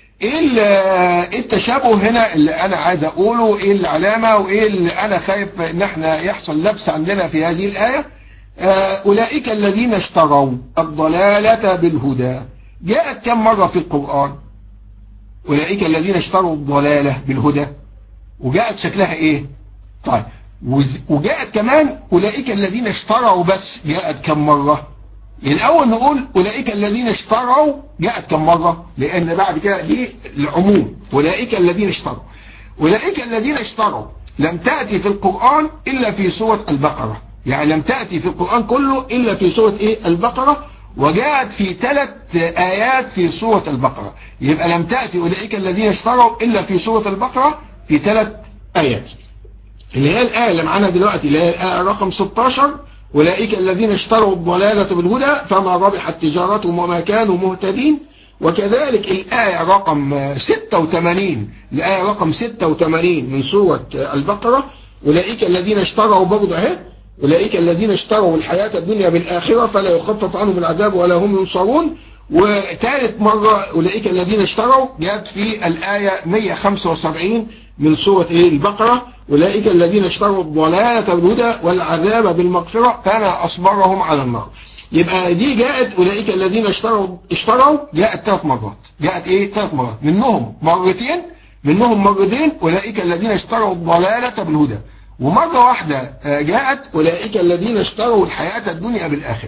ايه التشابه هنا اللي انا عايز اقوله ايه العلامة وايه اللي انا خايف ان احنا يحصل لبس عندنا في هذه الاية اولئك الذين اشتروا الضلالة بالهدى جاءت كم مرة في القرآن اولئك الذين اشتروا الضلالة بالهدى وجاءت شكلها ايه طيب وجاءت كمان اولئك الذين اشتروا بس جاءت كم مرة الأول نقول أولئك الذين اشتروا جاءت كم مرة لأن بعد كده دي العموم أولئك الذين اشتروا أولئك الذين اشتروا لم تأتي في القرآن إلا في سورة البقرة يعني لم تأتي في القرآن كله إلا في سورة إيه البقرة وجاءت في ثلاث آيات في سورة البقرة يبقى لم تأتي أولئك الذين اشتروا إلا في سورة البقرة في ثلاث آيات اللي هي الآية اللي معانا دلوقتي اللي هي الآية رقم 16 أولئك الذين اشتروا الضلالة بالهدى فما ربحت تجارتهم وما كانوا مهتدين وكذلك الآية رقم 86 الآية رقم 86 من سورة البقرة أولئك الذين اشتروا برضه اهي أولئك الذين اشتروا الحياة الدنيا بالآخرة فلا يخفف عنهم العذاب ولا هم ينصرون وثالث مرة أولئك الذين اشتروا جاءت في الآية 175 من سورة البقرة أولئك الذين اشتروا الضلالة بالهدى والعذاب بالمغفرة فما أصبرهم على النار يبقى دي جاءت أولئك الذين اشتروا اشتروا جاءت ثلاث مرات جاءت ايه ثلاث مرات منهم مرتين منهم مرتين أولئك الذين اشتروا الضلالة بالهدى ومرة واحدة جاءت أولئك الذين اشتروا الحياة الدنيا بالآخرة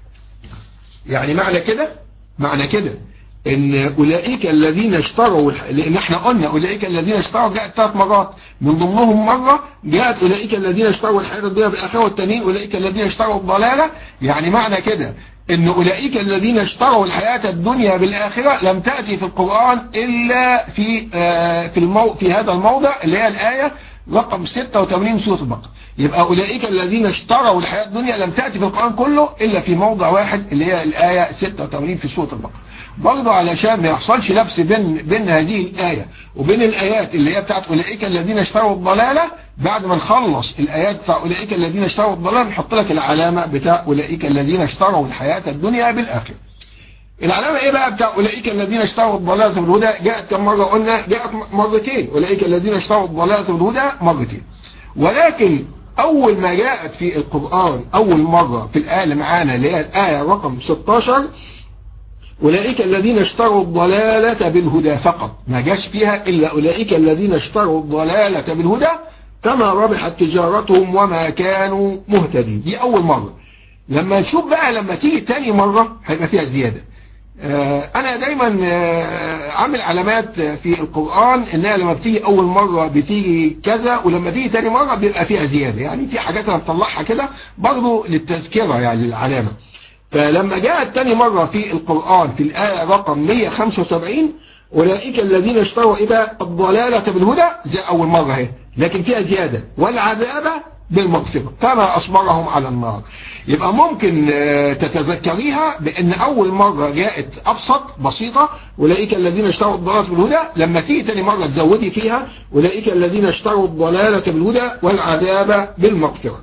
يعني معنى كده معنى كده ان اولئك الذين اشتروا لان احنا قلنا اولئك الذين اشتروا جاءت ثلاث مرات من ضمنهم مرة جاءت اولئك الذين اشتروا الحياة الدنيا بالاخره والتانيين اولئك الذين اشتروا الضلالة يعني معنى كده ان اولئك الذين اشتروا الحياة الدنيا بالاخرة لم تأتي في القرآن الا في في المو في هذا الموضع اللي هي الاية رقم 86 سورة البقرة يبقى أولئك الذين اشتروا الحياة الدنيا لم تأتي في القرآن كله إلا في موضع واحد اللي هي الآية 86 في سورة البقرة برضه علشان ما يحصلش لبس بين بين هذه الآية وبين الآيات اللي هي بتاعت أولئك الذين اشتروا الضلالة بعد ما نخلص الآيات بتاع أولئك الذين اشتروا الضلالة نحط لك العلامة بتاع أولئك الذين اشتروا الحياة الدنيا بالآخرة العلامة ايه بقى بتاع اولئك الذين اشتروا الضلالة بالهدى جاءت كم مرة قلنا جاءت مرتين اولئك الذين اشتروا الضلالة بالهدى مرتين ولكن اول ما جاءت في القرآن اول مرة في الآية اللي معانا اللي هي الآية رقم 16 أولئك الذين اشتروا الضلالة بالهدى فقط ما جاش فيها إلا أولئك الذين اشتروا الضلالة بالهدى فما ربحت تجارتهم وما كانوا مهتدين دي أول مرة لما نشوف بقى لما تيجي تاني مرة هيبقى فيها زيادة انا دايما عامل علامات في القرآن انها لما بتيجي اول مرة بتيجي كذا ولما تيجي تاني مرة بيبقى فيها زيادة يعني في حاجات انا بطلعها كده برضه للتذكرة يعني للعلامة فلما جاءت تاني مرة في القرآن في الآية رقم 175 أولئك الذين اشتروا إيه بقى الضلالة بالهدى زي أول مرة اهي لكن فيها زيادة والعذاب بالمغفرة كما أصبرهم على النار يبقى ممكن تتذكريها بأن أول مرة جاءت أبسط بسيطة أولئك الذين اشتروا الضلالة بالهدى لما تيجي تاني مرة تزودي فيها أولئك الذين اشتروا الضلالة بالهدى والعذاب بالمغفرة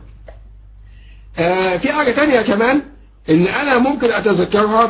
في حاجة تانية كمان ان انا ممكن اتذكرها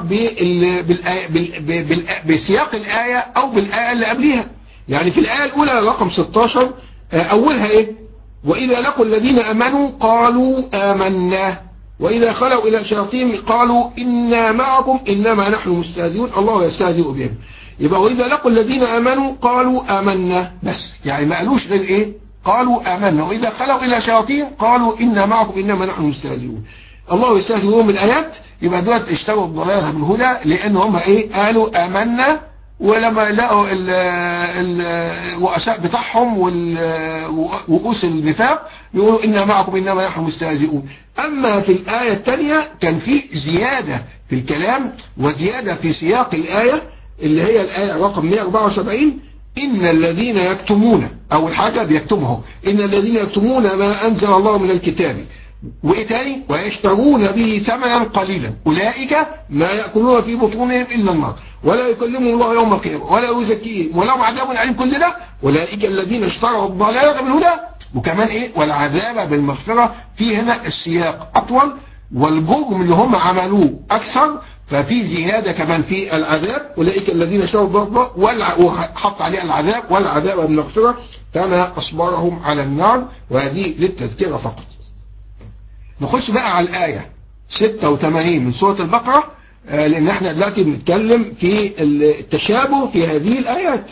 بسياق الآية او بالآية اللي قبليها يعني في الآية الاولى رقم 16 اولها ايه وإذا لقوا الذين أمنوا قالوا آمنا وإذا خلوا إلى شياطين قالوا إنا معكم إنما نحن مستهزئون الله يستهزئ بهم يبقى وإذا لقوا الذين آمنوا قالوا آمنا بس يعني ما قالوش غير إيه قالوا آمنا وإذا خلوا إلى شياطين قالوا إنا معكم إنما نحن مستهزئون الله يستهزئ بهم الآيات يبقى دولت اشتروا الضلالة بالهدى لأن هم إيه قالوا آمنا ولما لقوا الرؤساء بتاعهم ورؤوس النفاق يقولوا إنا معكم إنما نحن مستهزئون أما في الآية الثانية كان في زيادة في الكلام وزيادة في سياق الآية اللي هي الآية رقم 174 إن الذين يكتمون أول حاجة بيكتمهم إن الذين يكتمون ما أنزل الله من الكتاب وإيه تاني ويشترون به ثمنا قليلا أولئك ما يأكلون في بطونهم إلا النار ولا يكلمهم الله يوم القيامة ولا يزكيهم ولهم عذاب عليم كل ده أولئك الذين اشتروا الضلالة بالهدى وكمان إيه والعذاب بالمغفرة في هنا السياق أطول والجرم اللي هم عملوه أكثر ففي زيادة كمان في العذاب أولئك الذين اشتروا الضلالة وحط عليه العذاب والعذاب بالمغفرة فما أصبرهم على النار وهذه للتذكرة فقط نخش بقى على الآية 86 من سورة البقرة لأن احنا دلوقتي بنتكلم في التشابه في هذه الآيات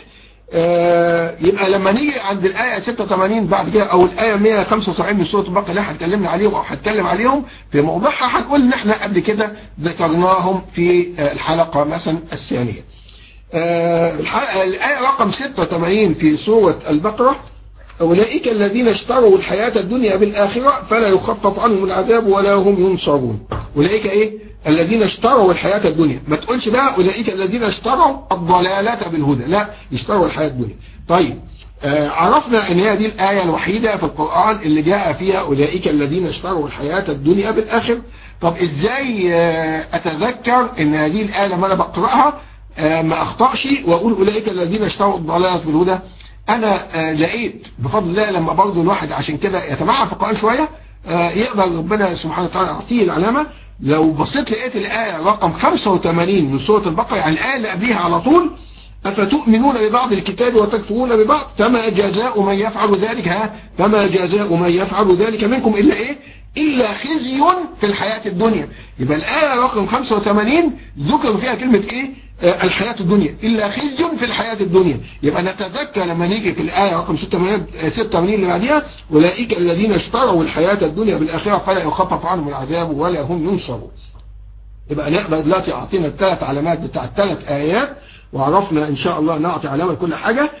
آه يبقى لما نيجي عند الآية 86 بعد كده أو الآية 175 من سورة البقرة اللي هنتكلمنا عليهم أو هنتكلم عليهم في موضوعها هنقول إن إحنا قبل كده ذكرناهم في آه الحلقة مثلا الثانية. آه الآية رقم 86 في سورة البقرة أولئك الذين اشتروا الحياة الدنيا بالآخرة فلا يخفف عنهم العذاب ولا هم ينصرون أولئك إيه الذين اشتروا الحياة الدنيا ما تقولش بقى أولئك الذين اشتروا الضلالة بالهدى لا اشتروا الحياة الدنيا طيب آه عرفنا ان هي دي الآية الوحيدة في القرآن اللي جاء فيها أولئك الذين اشتروا الحياة الدنيا بالآخر طب ازاي آه اتذكر ان هذه الآية لما انا بقرأها آه ما اخطأش واقول أولئك الذين اشتروا الضلالة بالهدى انا لقيت بفضل الله لما برضه الواحد عشان كده يتمعن في القرآن شوية يقدر ربنا سبحانه وتعالى يعطيه العلامة لو بصيت لقيت الآية رقم 85 من سورة البقرة يعني الآية اللي قبليها على طول أفتؤمنون ببعض الكتاب وتكفرون ببعض فما جزاء من يفعل ذلك ها فما جزاء من يفعل ذلك منكم إلا إيه إلا خزي في الحياة الدنيا يبقى الآية رقم 85 ذكر فيها كلمة إيه آه الحياة الدنيا إلا خزي في الحياة الدنيا يبقى نتذكر لما نيجي في الآية رقم 86 اللي بعدها أولئك الذين اشتروا الحياة الدنيا بالآخرة فلا يخفف عنهم العذاب ولا هم ينصرون يبقى نقدر دلوقتي أعطينا الثلاث علامات بتاع الثلاث آيات وعرفنا إن شاء الله نعطي علامة لكل حاجة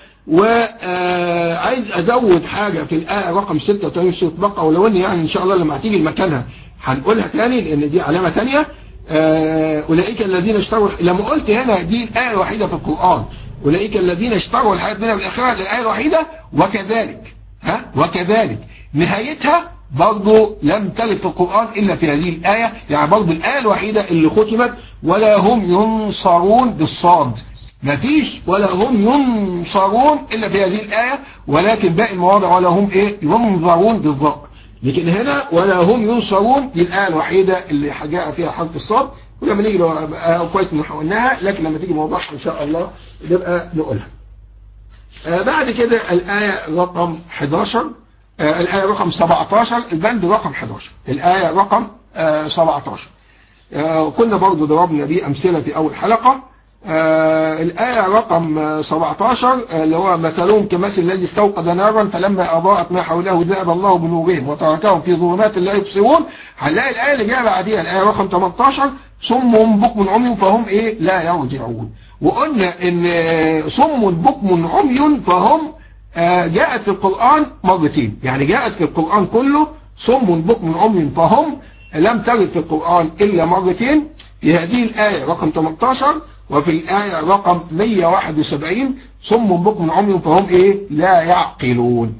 وعايز أزود حاجة في الآية رقم 86 سورة بقرة ولو إن يعني إن شاء الله لما هتيجي لمكانها هنقولها تاني لأن دي علامة تانية أولئك الذين اشتروا لما قلت هنا دي الآية الوحيدة في القرآن أولئك الذين اشتروا الحياة الدنيا بالآخرة الآية الوحيدة وكذلك ها وكذلك نهايتها برضه لم ترد في القرآن إلا في هذه الآية يعني برضه الآية الوحيدة اللي ختمت ولا هم ينصرون بالصاد مفيش ولا هم ينصرون إلا في هذه الآية ولكن باقي المواضع ولا هم إيه ينظرون بالضبط لكن هنا ولا هم ينصرون دي الآية الوحيدة اللي جاء فيها حرف الصاد ولما نيجي كويس ان حولناها لكن لما تيجي موضوعها ان شاء الله نبقى نقولها آه بعد كده الآية رقم 11 آه الآية رقم 17 البند رقم 11 الآية رقم آه 17 كنا برضو ضربنا بيه أمثلة في أول حلقة آه الآية رقم 17 اللي هو مثلهم كمثل الذي استوقد نارا فلما أضاءت ما حوله ذهب الله بنورهم وتركهم في ظلمات لا يبصرون هنلاقي الآية اللي جايه بعديها الآية رقم 18 صم بكم عمي فهم إيه لا يرجعون وقلنا إن صم بكم عمي فهم آه جاءت في القرآن مرتين يعني جاءت في القرآن كله صم بكم عمي فهم لم ترد في القرآن إلا مرتين في هذه الآية رقم 18 وفي الآية رقم 171 صم بكم عمي فهم إيه لا يعقلون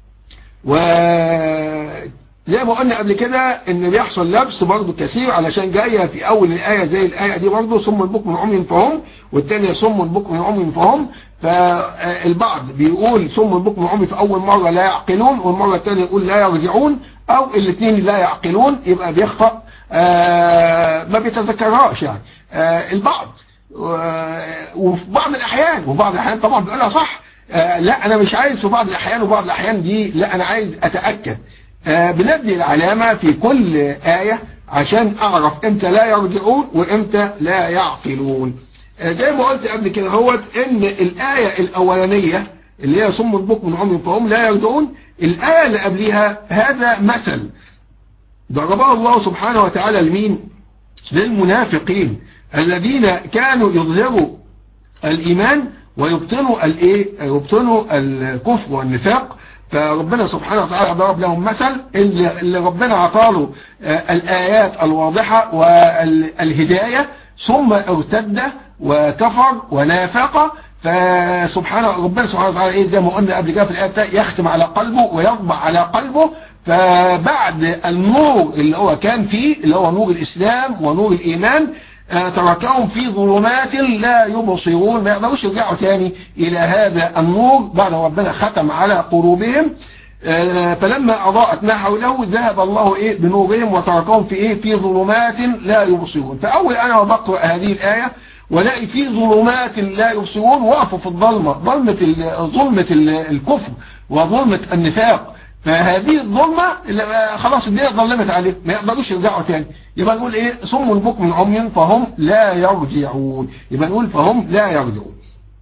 وزي ما قلنا قبل كده ان بيحصل لبس برضه كثير علشان جاية في اول الآية زي الآية دي برضه صم بكم عمي فهم والتانية صم بكم عمي فهم فالبعض بيقول صم بكم عمي في اول مرة لا يعقلون والمرة الثانية يقول لا يرجعون او الاثنين لا يعقلون يبقى بيخطأ ما بيتذكرهاش يعني البعض وفي بعض الأحيان وفي بعض الأحيان طبعا بيقولها صح آه لا أنا مش عايز في بعض الأحيان وبعض الأحيان دي لا أنا عايز أتأكد آه بندي العلامة في كل آية عشان أعرف إمتى لا يرجعون وإمتى لا يعقلون آه زي ما قلت قبل كده هوت إن الآية الأولانية اللي هي صم البكم من عمي فهم لا يرجعون الآية اللي قبلها هذا مثل ضربه الله سبحانه وتعالى لمين للمنافقين الذين كانوا يظهروا الإيمان ويبطنوا الايه يبطنوا الكفر والنفاق فربنا سبحانه وتعالى ضرب لهم مثل اللي ربنا عطاله الآيات الواضحة والهداية ثم ارتد وكفر ونافق فسبحانه ربنا سبحانه وتعالى ايه زي ما قلنا قبل كده في الآية يختم على قلبه ويطبع على قلبه فبعد النور اللي هو كان فيه اللي هو نور الإسلام ونور الإيمان تركهم في ظلمات لا يبصرون ما يقدروش يرجعوا تاني إلى هذا النور بعد ربنا ختم على قلوبهم فلما أضاءت ما حوله ذهب الله إيه بنورهم وتركهم في إيه في ظلمات لا يبصرون فأول أنا بقرأ هذه الآية ولاقي في ظلمات لا يبصرون وقفوا في الظلمة ظلمة ظلمة الكفر وظلمة النفاق فهذه الظلمة خلاص الدنيا ظلمت عليه ما يقدروش يرجعوا تاني يبقى نقول ايه صم بكم عمي فهم لا يرجعون يبقى نقول فهم لا يرجعون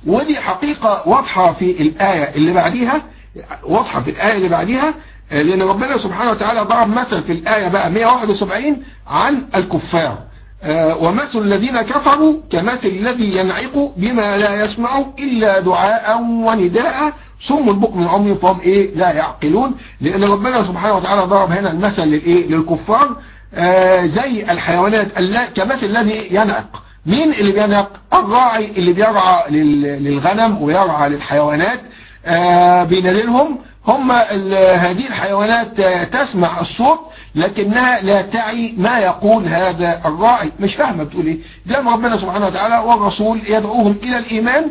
ودي حقيقة واضحة في الآية اللي بعديها واضحة في الآية اللي بعديها لأن ربنا سبحانه وتعالى ضرب مثل في الآية بقى 171 عن الكفار ومثل الذين كفروا كمثل الذي ينعق بما لا يسمع إلا دعاء ونداء صم بكم عمي فهم إيه لا يعقلون لأن ربنا سبحانه وتعالى ضرب هنا المثل للإيه للكفار آه زي الحيوانات كمثل الذي ينعق مين اللي بينعق الراعي اللي بيرعى للغنم ويرعى للحيوانات آه بينادلهم هم هذه الحيوانات تسمع الصوت لكنها لا تعي ما يقول هذا الراعي مش فاهمة بتقول ايه زي ما ربنا سبحانه وتعالى والرسول يدعوهم الى الايمان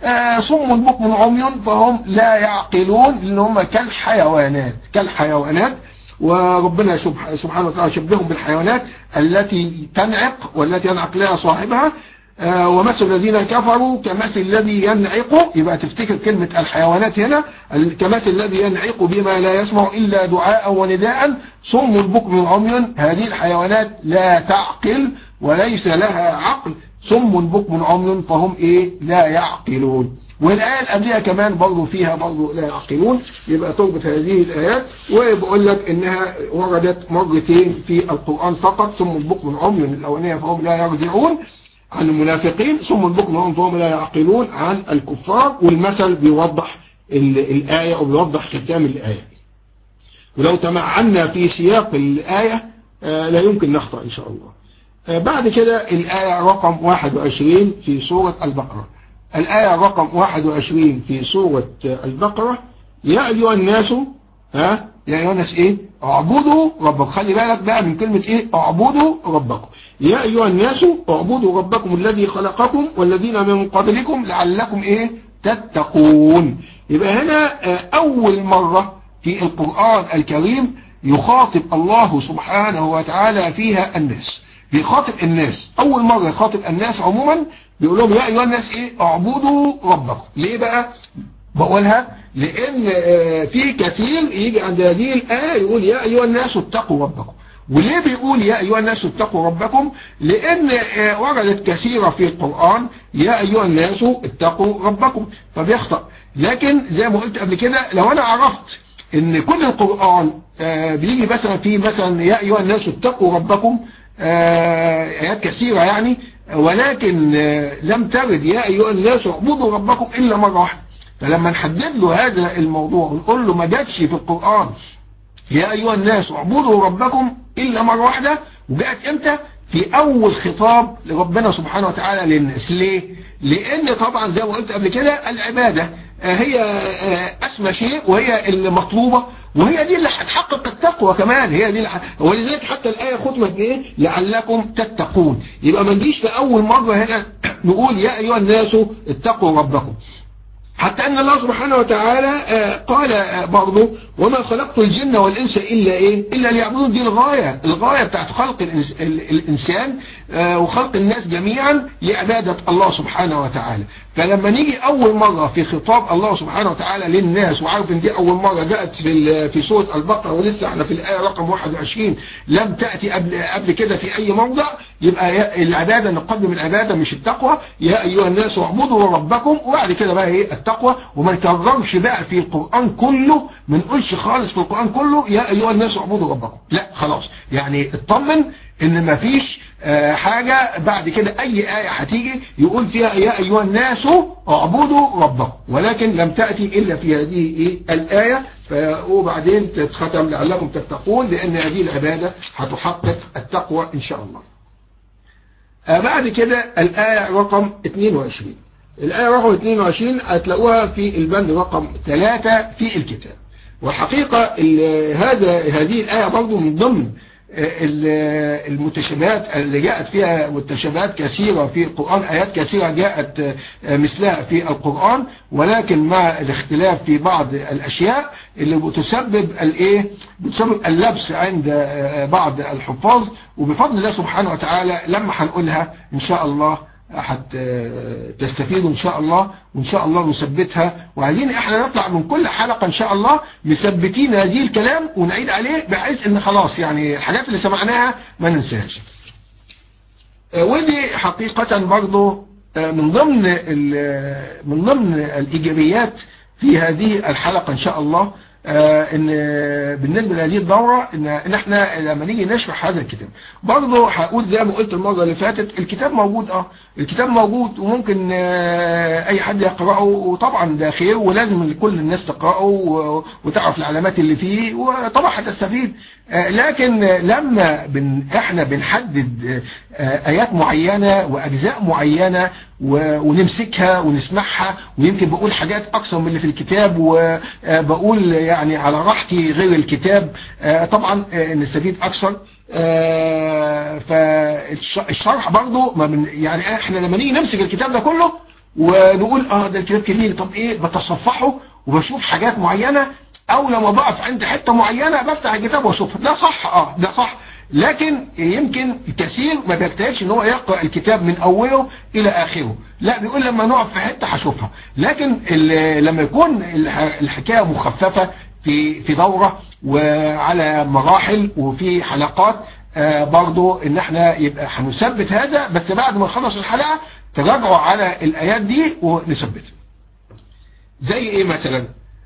صم بكم عمي فهم لا يعقلون لان هم كالحيوانات كالحيوانات وربنا سبحانه وتعالى شبههم بالحيوانات التي تنعق والتي ينعق لها صاحبها ومثل الذين كفروا كمثل الذي ينعق يبقى تفتكر كلمة الحيوانات هنا كمثل الذي ينعق بما لا يسمع إلا دعاء ونداء صم البكم عمي هذه الحيوانات لا تعقل وليس لها عقل صم بكم عمي فهم ايه لا يعقلون والآية اللي قبلها كمان برضه فيها برضه لا يعقلون يبقى تربط هذه الآيات وبقول لك إنها وردت مرتين في القرآن فقط ثم البكم عمي الأولانية فهم لا يرجعون عن المنافقين ثم البكم عمي فهم لا يعقلون عن الكفار والمثل بيوضح الآية وبيوضح ختام الآية ولو تمعنا في سياق الآية لا يمكن نخطأ إن شاء الله بعد كده الآية رقم 21 في سورة البقرة الآية رقم 21 في سورة البقرة يا أيها الناس ها يا أيها الناس إيه اعبدوا ربكم خلي بالك بقى من كلمة إيه اعبدوا ربكم يا أيها الناس اعبدوا ربكم الذي خلقكم والذين من قبلكم لعلكم إيه تتقون يبقى هنا أول مرة في القرآن الكريم يخاطب الله سبحانه وتعالى فيها الناس بيخاطب الناس اول مرة يخاطب الناس عموما بيقول لهم يا ايها الناس ايه اعبدوا ربكم ليه بقى بقولها لان في كثير يجي عند هذه الايه يقول يا ايها الناس اتقوا ربكم وليه بيقول يا ايها الناس اتقوا ربكم لان وردت كثيرة في القرآن يا ايها الناس اتقوا ربكم فبيخطأ لكن زي ما قلت قبل كده لو انا عرفت ان كل القرآن بيجي مثلا في مثلا يا ايها الناس اتقوا ربكم آيات كثيرة يعني ولكن لم ترد يا أيها الناس اعبدوا ربكم إلا مرة واحدة فلما نحدد له هذا الموضوع ونقول له ما جاتش في القرآن يا أيها الناس اعبدوا ربكم إلا مرة واحدة وجاءت إمتى في أول خطاب لربنا سبحانه وتعالى للناس ليه لأن طبعا زي ما قلت قبل كده العبادة هي أسمى شيء وهي المطلوبة وهي دي اللي هتحقق التقوى كمان هي دي اللي ح... ولذلك حتى الآية ختمت ايه لعلكم تتقون يبقى ما نجيش في أول مرة هنا نقول يا أيها الناس اتقوا ربكم حتى أن الله سبحانه وتعالى قال برضه وما خلقت الجن والإنس إلا إيه إلا ليعبدون دي الغاية الغاية بتاعت خلق الإنسان وخلق الناس جميعا لعبادة الله سبحانه وتعالى فلما نيجي أول مرة في خطاب الله سبحانه وتعالى للناس وعارف ان دي أول مرة جاءت في في سورة البقرة ولسه احنا في الآية رقم 21 لم تأتي قبل قبل كده في أي موضع يبقى العبادة نقدم العبادة مش التقوى يا أيها الناس اعبدوا ربكم وبعد كده بقى ايه التقوى وما نكررش بقى في القرآن كله ما نقولش خالص في القرآن كله يا أيها الناس اعبدوا ربكم لا خلاص يعني اطمن ان مفيش حاجة بعد كده اي آية هتيجي يقول فيها يا ايها الناس اعبدوا ربكم ولكن لم تأتي الا في هذه إيه الآية وبعدين تتختم لعلكم تتقون لان هذه العبادة هتحقق التقوى ان شاء الله بعد كده الآية رقم 22 الآية رقم 22 هتلاقوها في البند رقم 3 في الكتاب والحقيقة هذا هذه الآية برضو من ضمن المتشابهات اللي جاءت فيها متشابهات كثيرة في القرآن آيات كثيرة جاءت مثلها في القرآن ولكن مع الاختلاف في بعض الأشياء اللي بتسبب الايه بتسبب اللبس عند بعض الحفاظ وبفضل الله سبحانه وتعالى لما هنقولها إن شاء الله حتى تستفيدوا ان شاء الله وان شاء الله نثبتها وعايزين احنا نطلع من كل حلقة ان شاء الله مثبتين هذه الكلام ونعيد عليه بحيث ان خلاص يعني الحاجات اللي سمعناها ما ننساهاش ودي حقيقة برضو من ضمن من ضمن الإيجابيات في هذه الحلقة إن شاء الله ان بالنسبة لهذه الدورة ان, إن احنا لما نيجي نشرح هذا الكتاب برضه هقول زي ما قلت المرة اللي فاتت الكتاب موجود اه الكتاب موجود وممكن اي حد يقرأه وطبعا ده خير ولازم كل الناس تقرأه وتعرف العلامات اللي فيه وطبعا هتستفيد لكن لما بن احنا بنحدد ايات معينة واجزاء معينة ونمسكها ونسمعها ويمكن بقول حاجات اكثر من اللي في الكتاب وبقول يعني على راحتي غير الكتاب طبعا نستفيد اكثر فالشرح برضه ما من يعني احنا لما نيجي نمسك الكتاب ده كله ونقول اه ده الكتاب كبير طب ايه بتصفحه وبشوف حاجات معينة او لما بقف عند حتة معينة بفتح الكتاب واشوفها ده صح اه ده صح لكن يمكن الكثير ما بيجتهدش ان هو يقرأ الكتاب من اوله الى اخره لا بيقول لما نقف في حتة هشوفها لكن لما يكون الحكاية مخففة في في دورة وعلى مراحل وفي حلقات برضو ان احنا يبقى هنثبت هذا بس بعد ما نخلص الحلقة تراجعوا على الايات دي ونثبتها زي ايه مثلا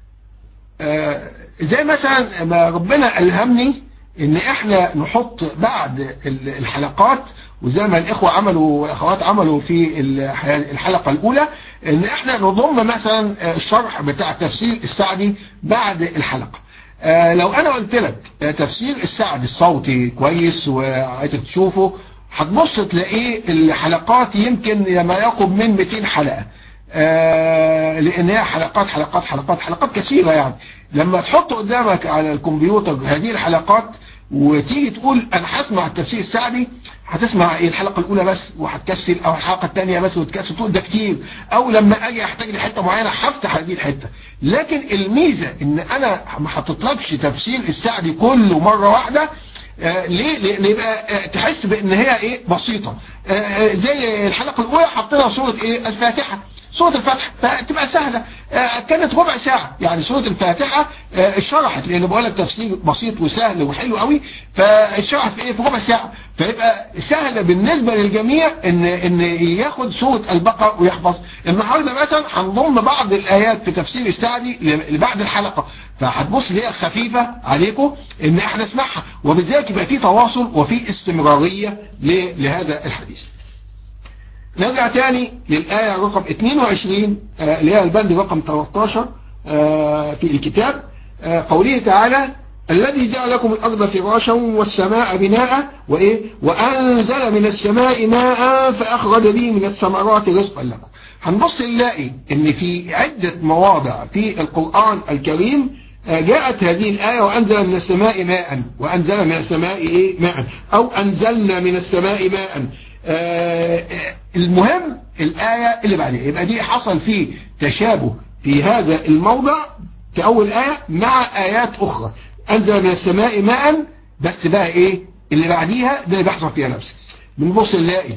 زي مثلا ما ربنا الهمني ان احنا نحط بعد الحلقات وزي ما الاخوة عملوا والاخوات عملوا في الحلقة الاولى ان احنا نضم مثلا الشرح بتاع تفسير السعدي بعد الحلقة لو انا قلت لك تفسير السعدي الصوتي كويس وعايزك تشوفه هتبص تلاقيه الحلقات يمكن لما يقرب من 200 حلقة لان هي حلقات حلقات حلقات حلقات كثيرة يعني لما تحط قدامك على الكمبيوتر هذه الحلقات وتيجي تقول انا هسمع التفسير السعدي هتسمع ايه الحلقة الاولى بس وهتكسل او الحلقة الثانية بس وتكسل تقول ده كتير او لما اجي احتاج لحتة معينة هفتح هذه الحتة لكن الميزة ان انا ما حطيتلكش تفسير السعدي كله مرة واحدة آه ليه لان يبقى آه تحس بان هي ايه بسيطة آه زي الحلقة الاولى حطينا صورة ايه الفاتحة سورة الفاتحة فتبقى سهلة كانت ربع ساعة يعني سورة الفاتحة شرحت لان بقول لك تفسير بسيط وسهل وحلو قوي فشرحت في ايه في ربع ساعة فيبقى سهلة بالنسبة للجميع ان ان ياخد سورة البقرة ويحفظ النهاردة مثلا هنضم بعض الايات في تفسير السعدي لبعد الحلقة فهتبص ليها خفيفة عليكم ان احنا نسمعها وبذلك يبقى في تواصل وفي استمرارية لهذا الحديث نرجع تاني للآية رقم 22 اللي هي البند رقم 13 في الكتاب قوله تعالى الذي جعل لكم الأرض فراشا والسماء بناء وإيه وأنزل من السماء ماء فأخرج به من الثمرات رزقا لكم هنبص نلاقي ان في عدة مواضع في القرآن الكريم جاءت هذه الآية وأنزل من السماء ماء وأنزل من السماء إيه ماء أو أنزلنا من السماء ماء آه المهم الآية اللي بعدها يبقى دي حصل فيه تشابه في هذا الموضع كأول آية مع آيات أخرى أنزل من السماء ماء بس بقى إيه اللي بعديها ده اللي بيحصل فيها نفسه بنبص نلاقي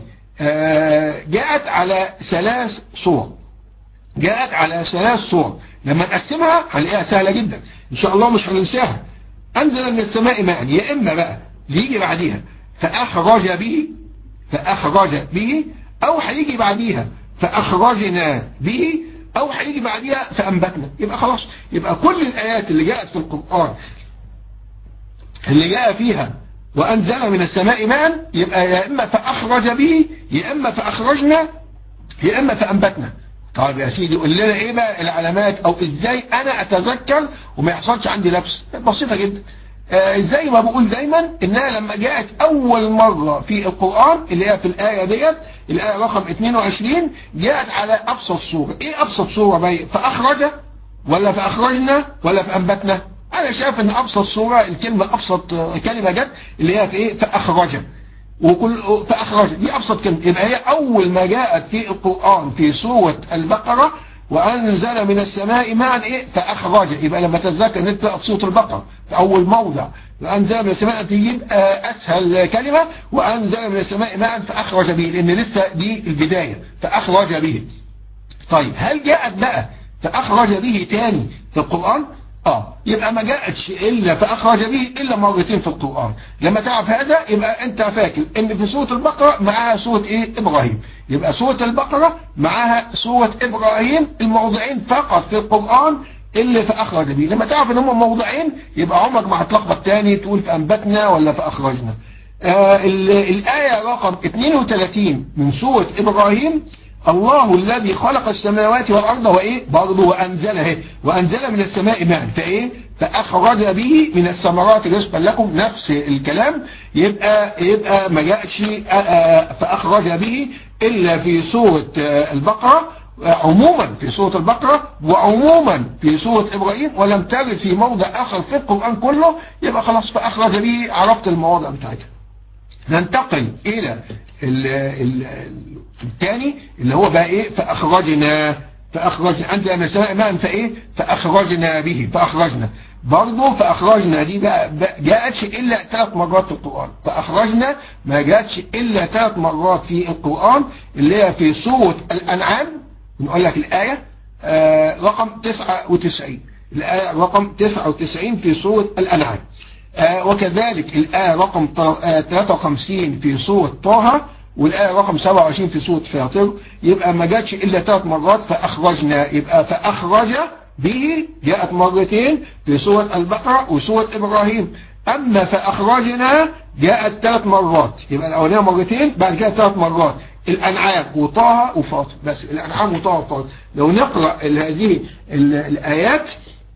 آه جاءت على ثلاث صور جاءت على ثلاث صور لما نقسمها هنلاقيها سهلة جدا إن شاء الله مش هننساها أنزل من السماء ماء يا إما بقى يجي بعديها فأخرج به فأخرج به أو هيجي بعديها فأخرجنا به أو هيجي بعديها فأنبتنا يبقى خلاص يبقى كل الآيات اللي جاءت في القرآن اللي جاء فيها وأنزل من السماء ماء يبقى يا إما فأخرج به يا إما فأخرجنا يا إما فأنبتنا طيب يا سيدي قول لنا إيه بقى العلامات أو إزاي أنا أتذكر وما يحصلش عندي لبس بسيطة جدا آه زي ما بقول دايما انها لما جاءت اول مرة في القرآن اللي هي في الآية ديت الآية رقم 22 جاءت على ابسط صورة ايه ابسط صورة بقى فاخرج ولا فاخرجنا ولا فانبتنا انا شايف ان ابسط صورة الكلمة ابسط كلمة جت اللي هي في ايه فاخرج وكل فاخرج دي ابسط كلمة يبقى هي اول ما جاءت في القرآن في سورة البقرة وأنزل من السماء ماء إيه فأخرج يبقى لما تتذكر ان انت في سورة البقرة في أول موضع وأنزل من السماء تجيب أسهل كلمة وأنزل من السماء ماء فأخرج به لأن لسه دي البداية فأخرج به طيب هل جاءت بقى فأخرج به تاني في القرآن اه يبقى ما جاءتش الا فاخرج به الا مرتين في القرآن لما تعرف هذا يبقى انت فاكر ان في سورة البقرة معاها سورة ايه ابراهيم يبقى سورة البقرة معاها سورة إبراهيم الموضعين فقط في القرآن اللي في أخرج به لما تعرف ان هم موضعين يبقى عمرك ما هتلخبط تاني تقول في أنبتنا ولا في أخرجنا آه الآية رقم 32 من سورة إبراهيم الله الذي خلق السماوات والأرض وإيه برضه وأنزله وأنزل من السماء ماء فإيه فأخرج به من الثمرات رزقا لكم نفس الكلام يبقى يبقى ما جاءش فأخرج به إلا في سورة البقرة عموما في سورة البقرة وعموما في سورة إبراهيم ولم ترد في موضع آخر في القرآن كله يبقى خلاص فأخرج به عرفت المواضع بتاعتها ننتقل إلى ال ال الثاني اللي هو بقى إيه فأخرجنا فأخرجنا أنت أنا سماء ماء فإيه فأخرجنا به فأخرجنا برضه فأخرجنا دي بقى جاءتش إلا ثلاث مرات في القرآن فأخرجنا ما جاءتش إلا ثلاث مرات في القرآن اللي هي في سورة الأنعام نقول لك الآية آه رقم 99 الآية رقم 99 في سورة الأنعام آه وكذلك الآية رقم 53 في سورة طه والآية رقم 27 في سورة فاطر يبقى ما جاتش إلا ثلاث مرات فأخرجنا يبقى فأخرج به جاءت مرتين في سورة البقرة وسورة إبراهيم أما فأخرجنا جاءت ثلاث مرات يبقى الأولانية مرتين بعد كده ثلاث مرات الأنعام وطه وفاطر بس الأنعام وطه وفاطر لو نقرأ هذه الآيات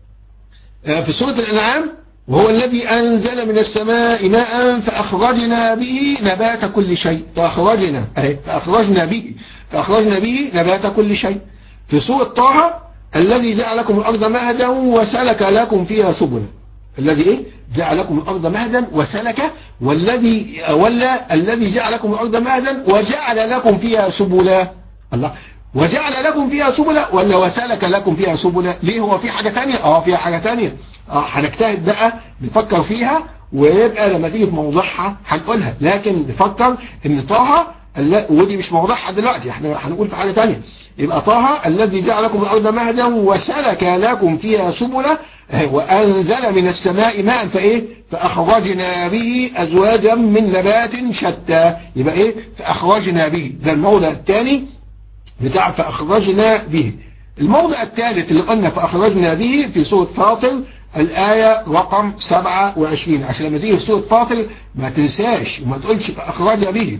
في سورة الأنعام وهو الذي أنزل من السماء ماء فأخرجنا به نبات كل شيء فأخرجنا أهي فأخرجنا به فأخرجنا به نبات كل شيء في سورة طه الذي جعل لكم الأرض مهدا وسلك لكم فيها سبلا الذي إيه جعل لكم الأرض مهدا وسلك والذي ولا الذي جعل لكم الأرض مهدا وجعل لكم فيها سبلا الله وجعل لكم فيها سبلا ولا وسلك لكم فيها سبلا ليه هو في حاجة تانية اه فيها حاجة تانية اه هنجتهد بقى نفكر فيها ويبقى لما تيجي في موضوعها هنقولها لكن نفكر ان طه ودي مش موضوعها دلوقتي احنا هنقول في حاجة تانية يبقى طه الذي جعل لكم الأرض مهدا وسلك لكم فيها سبلا وأنزل من السماء ماء فإيه فأخرجنا به أزواجا من نبات شتى يبقى إيه فأخرجنا به ده الموضع الثاني بتاع فأخرجنا به الموضع الثالث اللي قلنا فأخرجنا به في سورة فاطر الآية رقم 27 عشان لما تيجي في سورة فاطر ما تنساش وما تقولش فأخرج به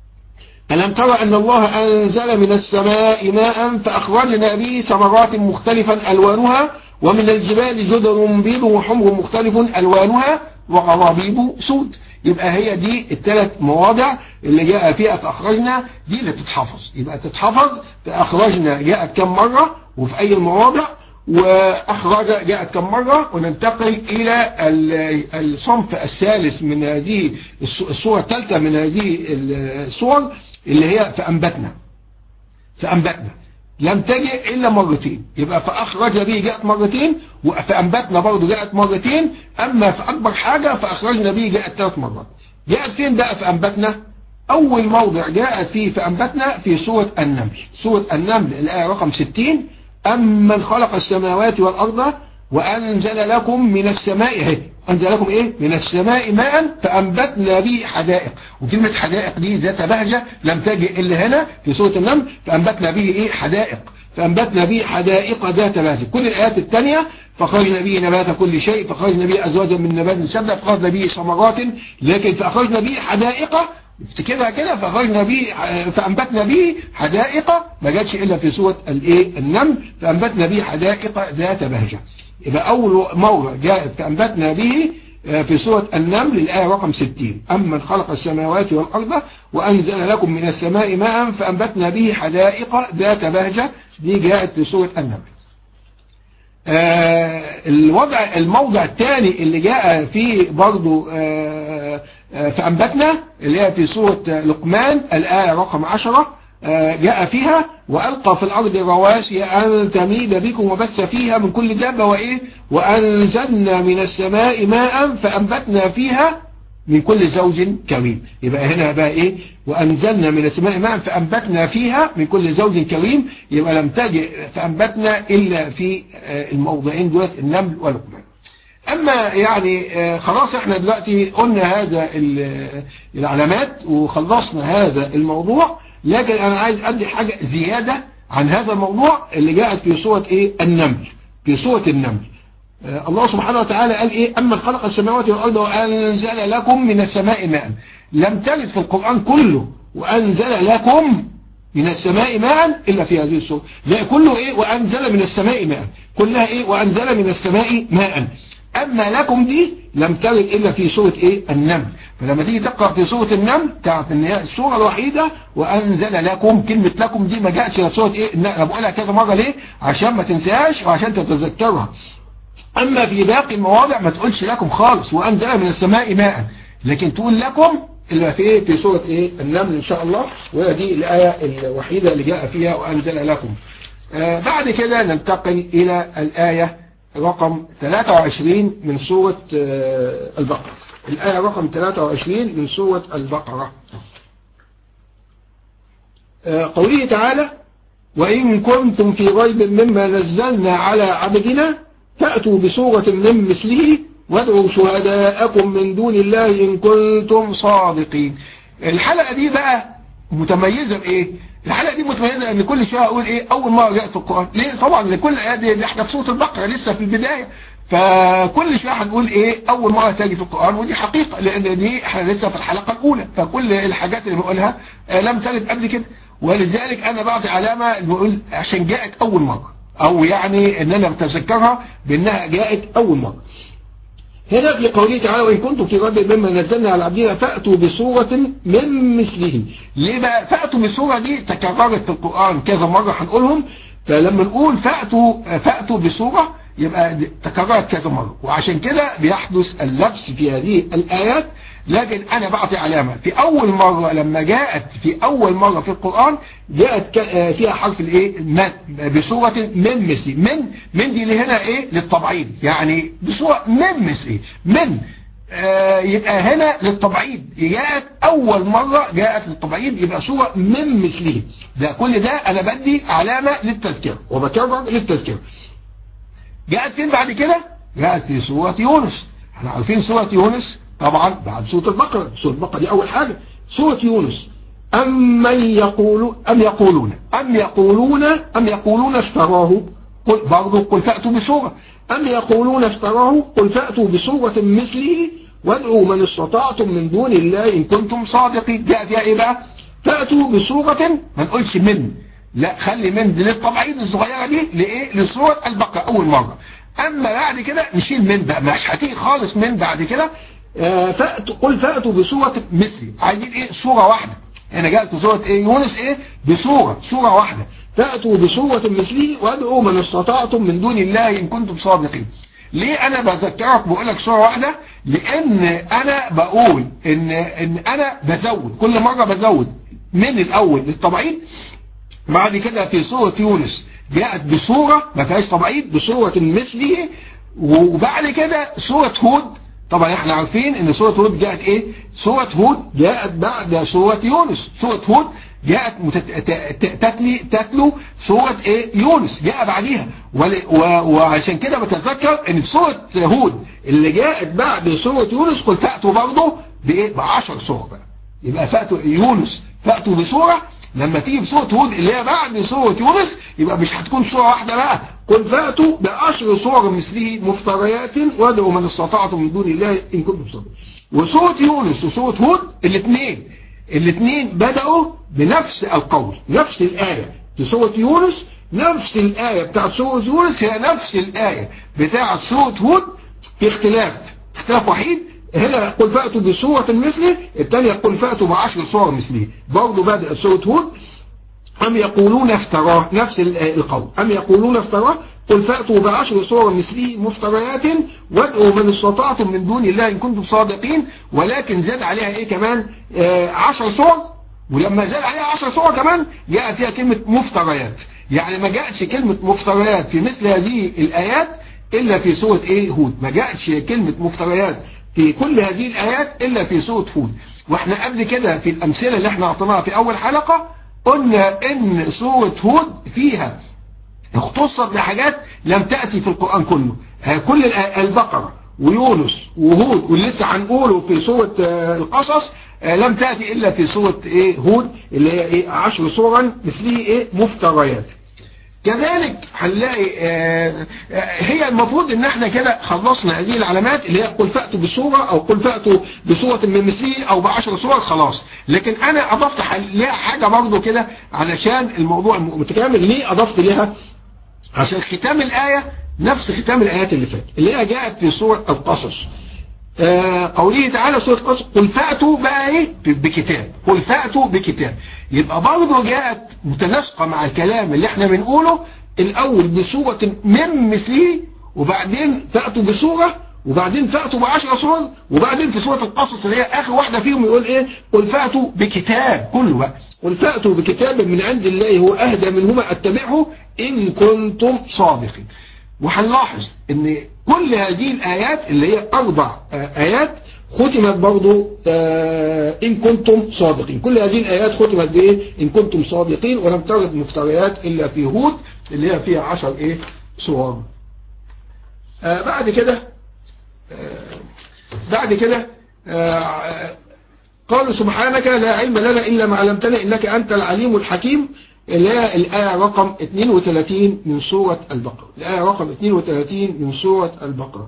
ألم ترى أن الله أنزل من السماء ماء فأخرجنا به ثمرات مختلفا ألوانها ومن الجبال جدر بيض وحمر مختلف ألوانها وغرابيب سود يبقى هي دي الثلاث مواضع اللي جاء فيها فأخرجنا دي اللي تتحفظ يبقى تتحفظ فأخرجنا جاءت كم مرة وفي أي المواضع وأخرج جاءت كم مرة وننتقل إلى الصنف الثالث من هذه الصورة الثالثة من هذه الصور اللي هي فأنبتنا فأنبتنا لم تجئ إلا مرتين يبقى فأخرج به جاءت مرتين فأنبتنا برضه جاءت مرتين أما في أكبر حاجة فأخرجنا به جاءت ثلاث مرات جاءت فين بقى فأنبتنا أول موضع جاءت فيه فأنبتنا في سورة النمل سورة النمل الآية رقم 60 أمن خلق السماوات والأرض وأنزل لكم من السماء اهي أنزل لكم إيه من السماء ماء فأنبتنا به حدائق وكلمة حدائق دي ذات بهجة لم تجي إلا هنا في سورة النمل فأنبتنا به إيه حدائق فأنبتنا به حدائق ذات بهجة كل الآيات الثانية فخرجنا به نبات كل شيء فخرجنا به أزواجا من نبات شتى فخرجنا به ثمرات لكن فأخرجنا به حدائق افتكرها كده فخرجنا به فأنبتنا به حدائق ما جاتش إلا في سورة الايه النمل فأنبتنا به حدائق ذات بهجة يبقى أول موضع جاءت فأنبتنا به في سورة النمل الآية رقم 60 أمن خلق السماوات والأرض وأنزل لكم من السماء ماء فأنبتنا به حدائق ذات بهجة دي جاءت في سورة النمل آه الوضع الموضع الثاني اللي جاء فيه برضو آه آه فأنبتنا اللي هي في سورة لقمان الآية رقم 10 جاء فيها وألقى في الأرض رواسي أن تميد بكم وبث فيها من كل دابة وإيه وأنزلنا من السماء ماء فأنبتنا فيها من كل زوج كريم يبقى هنا بقى إيه وأنزلنا من السماء ماء فأنبتنا فيها من كل زوج كريم يبقى لم تجئ فأنبتنا إلا في الموضعين دولت النمل ولقمان أما يعني خلاص احنا دلوقتي قلنا هذا العلامات وخلصنا هذا الموضوع لكن انا عايز ادي حاجة زيادة عن هذا الموضوع اللي جاءت في سورة ايه النمل في سورة النمل آه الله سبحانه وتعالى قال ايه اما خلق السماوات والارض وانزل لكم من السماء ماء لم تجد في القرآن كله وانزل لكم من السماء ماء إلا في هذه السورة لا كله إيه وأنزل من السماء ماء كلها إيه وأنزل من السماء ماء أما لكم دي لم ترد إلا في سورة إيه النمل فلما تيجي تقرأ في سورة النمل تعرف إن هي السورة الوحيدة وأنزل لكم كلمة لكم دي ما جاءتش في سورة إيه أنا بقولها كذا مرة ليه عشان ما تنساهاش وعشان تتذكرها أما في باقي المواضع ما تقولش لكم خالص وأنزل من السماء ماء لكن تقول لكم اللي في ايه في سورة ايه النمل ان شاء الله وهي دي الآية الوحيدة اللي جاء فيها وأنزل لكم آه بعد كده ننتقل إلى الآية رقم 23 من سورة آه البقرة الآية رقم 23 من سورة البقرة آه قوله تعالى وإن كنتم في ريب مما نزلنا على عبدنا فأتوا بسورة من مثله وادعوا شهداءكم من دون الله إن كنتم صادقين الحلقة دي بقى متميزة بإيه الحلقة دي متميزة ان كل شوية اقول ايه اول مرة جاءت في القرآن ليه طبعا لكل ايات دي احنا في سورة البقرة لسه في البداية فكل شوية هنقول ايه اول مرة تاجي في القرآن ودي حقيقة لان دي احنا لسه في الحلقة الاولى فكل الحاجات اللي بنقولها لم ترد قبل كده ولذلك انا بعطي علامة بقول عشان جاءت اول مرة او يعني ان انا بتذكرها بانها جاءت اول مرة هنا في قوله تعالى وإن كنتم في ريب مما نزلنا على عبدنا فأتوا بسورة من مثله ليه بقى فأتوا بسورة دي تكررت في القرآن كذا مرة هنقولهم فلما نقول فأتوا فأتوا بسورة يبقى تكررت كذا مرة وعشان كده بيحدث اللبس في هذه الآيات لكن أنا بعطي علامة في أول مرة لما جاءت في أول مرة في القرآن جاءت فيها حرف الإيه بصورة من مثل من من دي اللي هنا إيه للتبعيد يعني بصورة من مثل من آه يبقى هنا للتبعيد جاءت أول مرة جاءت للتبعيد يبقى صورة من مثله ده كل ده أنا بدي علامة للتذكير وبكرر للتذكير جاءت فين بعد كده جاءت في سورة يونس احنا عارفين سورة يونس طبعا بعد سورة البقرة سورة البقرة دي أول حاجة سورة يونس أم من يقول أم يقولون أم يقولون أم يقولون اشتراه قل برضه قل فأتوا بسورة أم يقولون اشتراه قل فأتوا بسورة مثله وادعوا من استطعتم من دون الله إن كنتم صادقين جاء فيها إيه بقى فأتوا بسورة ما نقولش من لا خلي من دي للطبعين الصغيرة دي لإيه لسورة البقرة أول مرة أما بعد كده نشيل من بقى مش هتيجي خالص من بعد كده فأتوا قل فأتوا بسورة مثلي عايزين ايه سورة واحدة انا جاءت سورة ايه يونس ايه بسورة سورة واحدة فأتوا بسورة مثله وادعوا من استطعتم من دون الله ان كنتم صادقين ليه انا بذكرك بقول لك سورة واحدة لان انا بقول ان ان انا بزود كل مرة بزود من الاول للطبعين بعد كده في سورة يونس جاءت بصورة ما فيهاش طبعين بصورة مثله وبعد كده سورة هود طبعا احنا عارفين ان سورة هود جاءت ايه سورة هود جاءت بعد سورة يونس سورة هود جاءت تتلي تتلو سورة ايه يونس جاء بعديها وعشان كده بتذكر ان في سورة هود اللي جاءت بعد سورة يونس قل فأتوا برضه بايه بعشر سور بقى يبقى فأتوا يونس فأتوا بسورة لما تيجي بسورة هود اللي هي بعد سورة يونس يبقى مش هتكون سورة واحدة بقى قل فأتوا بعشر صور مثله مفتريات وادعوا من استطعتم من دون الله إن كنتم صادقين وسورة يونس وسورة هود الاثنين الاثنين بدأوا بنفس القول نفس الآية في سورة يونس نفس الآية بتاعت سورة يونس هي نفس الآية بتاعت سورة هود في اختلاف اختلاف وحيد هنا قل فأتوا بسورة مثله الثانية قل فأتوا بعشر صور مثله برضه بدأت سورة هود أم يقولون افتراه نفس القول أم يقولون افتراه قل فأتوا بعشر صور مثله مفتريات وادعوا من استطعتم من دون الله إن كنتم صادقين ولكن زاد عليها إيه كمان آه عشر صور ولما زاد عليها عشر صور كمان جاء فيها كلمة مفتريات يعني ما جاءتش كلمة مفتريات في مثل هذه الآيات إلا في سورة إيه هود ما جاءتش كلمة مفتريات في كل هذه الآيات إلا في سورة هود واحنا قبل كده في الأمثلة اللي احنا اعطيناها في أول حلقة قلنا ان سورة هود فيها اختصت بحاجات لم تأتي في القرآن كله كل البقرة ويونس وهود واللي لسه هنقوله في سورة القصص آه، لم تأتي إلا في سورة إيه هود اللي هي إيه عشر سورا مثله إيه مفتريات كذلك هنلاقي آه، آه، هي المفروض ان احنا كده خلصنا هذه العلامات اللي هي قل فأتوا بسورة او قل فأتوا بسورة من مثله او بعشر سور خلاص لكن انا اضفت ح- ليها حاجة برضو كده علشان الموضوع متكامل ليه اضفت ليها عشان ختام الآية نفس ختام الآيات اللي فاتت اللي هي جاءت في سورة القصص آه، قوله تعالى سورة القصص قل فأتوا بقى ايه ب- بكتاب قل فأتوا بكتاب يبقى برضه جاءت متناسقة مع الكلام اللي احنا بنقوله الأول بسورة من مثله وبعدين فأتوا بسورة وبعدين فأتوا بعشر سور وبعدين في سورة القصص اللي هي آخر واحدة فيهم يقول ايه قل فأتوا بكتاب كله بقى قل فأتوا بكتاب من عند الله هو أهدى منهما أتبعه إن كنتم صادقين وهنلاحظ ان كل هذه الايات اللي هي اربع آه، ايات ختمت برضو آه، ان كنتم صادقين كل هذه الايات ختمت بايه ان كنتم صادقين ولم ترد مفتريات الا في هود اللي هي فيها عشر ايه سور آه، بعد كده آه، بعد كده آه، قالوا سبحانك لا علم لنا إلا ما علمتنا إنك أنت العليم الحكيم اللي هي الآية رقم 32 من سورة البقرة الآية رقم 32 من سورة البقرة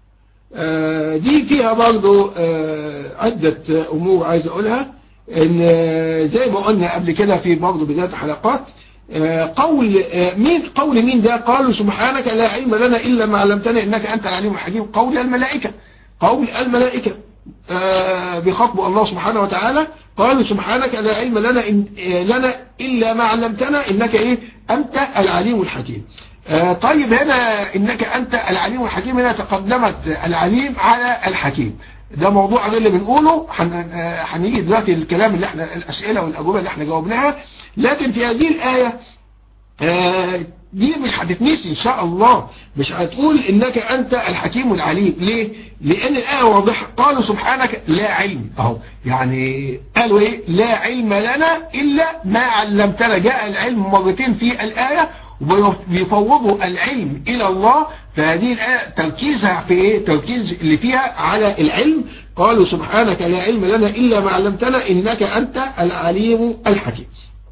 آه، دي فيها برضو آه، عدة أمور عايز أقولها إن آه، زي ما قلنا قبل كده في برضو بداية الحلقات آه، قول آه، مين قول مين ده قالوا سبحانك لا علم لنا إلا ما علمتنا إنك أنت العليم الحكيم قول الملائكة قول الملائكة آه، بخطب الله سبحانه وتعالى قالوا سبحانك لا علم لنا إن آه، لنا إلا ما علمتنا إنك إيه أنت العليم الحكيم آه، طيب هنا إنك أنت العليم الحكيم هنا تقدمت العليم على الحكيم ده موضوع غير اللي بنقوله هن- آه، هنيجي دلوقتي الكلام اللي احنا الأسئلة والأجوبة اللي احنا جاوبناها لكن في هذه الآية آه، دي مش هتتنسي ان شاء الله مش هتقول انك انت الحكيم العليم ليه لان الايه واضحه قالوا سبحانك لا علم اهو يعني قالوا ايه لا علم لنا الا ما علمتنا جاء العلم مرتين في الايه وبيفوضوا العلم الى الله فهذه الايه تركيزها في ايه تركيز اللي فيها على العلم قالوا سبحانك لا علم لنا الا ما علمتنا انك انت العليم الحكيم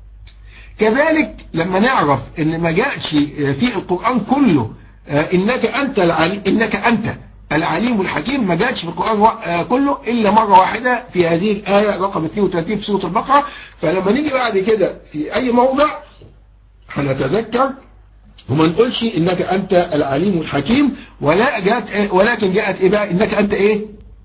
كذلك لما نعرف ان ما جاءش في القرآن كله آه، انك انت العلي انك انت العليم الحكيم ما جاءش في القرآن وا- آه، كله الا مرة واحدة في هذه الآية رقم 32 في سورة البقرة فلما نيجي بعد كده في اي موضع هنتذكر وما نقولش انك انت العليم الحكيم ولا جاءت ولكن جاءت ايه بقى انك انت ايه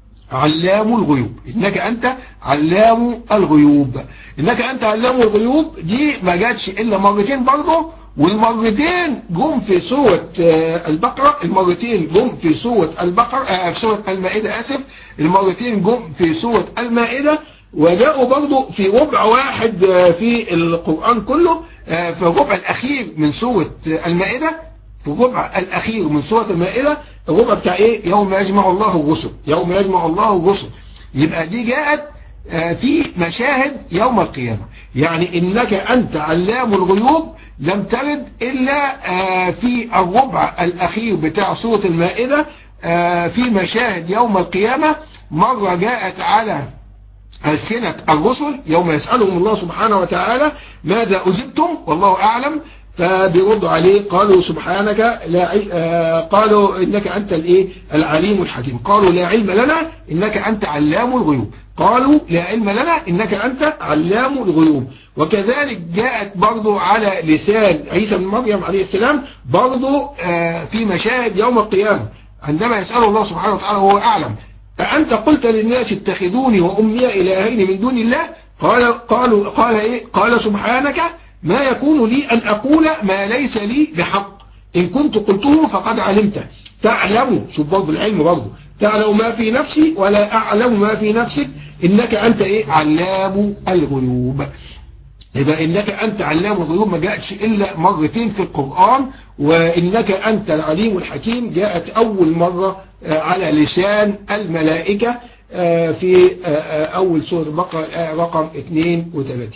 علام الغيوب انك انت علام الغيوب انك انت علام الغيوب دي ما جاتش الا مرتين برضه والمرتين جم في سورة آه، البقرة المرتين جم في سورة البقرة آه، في سورة المائدة اسف المرتين جم في سورة المائدة وجاءوا برضه في ربع واحد آه، في القرآن كله آه، في الربع الاخير من سورة آه، المائدة في الربع الأخير من سورة المائدة الربع بتاع إيه يوم يجمع الله الرسل يوم يجمع الله الرسل يبقى دي جاءت آه، في مشاهد يوم القيامة يعني إنك أنت علام الغيوب لم ترد إلا آه، في الربع الأخير بتاع سورة المائدة آه، في مشاهد يوم القيامة مرة جاءت على ألسنة الرسل يوم يسألهم الله سبحانه وتعالى ماذا أجبتم والله أعلم فبيردوا عليه قالوا سبحانك لا عل... آه قالوا إنك أنت الإيه العليم الحكيم قالوا لا علم لنا إنك أنت علام الغيوب قالوا لا علم لنا إنك أنت علام الغيوب وكذلك جاءت برضو على لسان عيسى بن مريم عليه السلام برضو آه في مشاهد يوم القيامة عندما يسأل الله سبحانه وتعالى وهو أعلم أأنت قلت للناس اتخذوني وأمي إلهين من دون الله قال قالوا قال إيه قال سبحانك ما يكون لي أن أقول ما ليس لي بحق إن كنت قلته فقد علمته تعلم شوف برضه العلم برضه تعلم ما في نفسي ولا أعلم ما في نفسك إنك أنت إيه علام الغيوب يبقى إنك أنت علام الغيوب ما جاءتش إلا مرتين في القرآن وإنك أنت العليم الحكيم جاءت أول مرة على لسان الملائكة في أول سورة البقرة رقم 32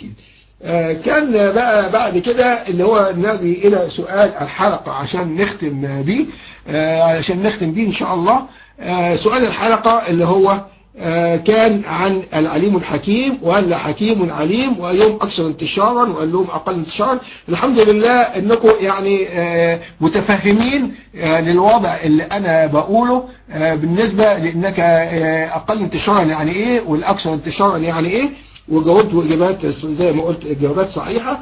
كان بقى بعد كده اللي هو نجي إلى سؤال الحلقة عشان نختم بيه عشان نختم بيه إن شاء الله سؤال الحلقة اللي هو آه، كان عن العليم الحكيم وقال حكيم عليم وقال لهم أكثر انتشارا وقال لهم أقل انتشارا الحمد لله أنكم يعني آه، متفهمين آه، للوضع اللي أنا بقوله آه، بالنسبة لأنك آه، أقل انتشارا يعني إيه والأكثر انتشارا يعني إيه وجاوبت إجابات زي ما قلت إجابات صحيحة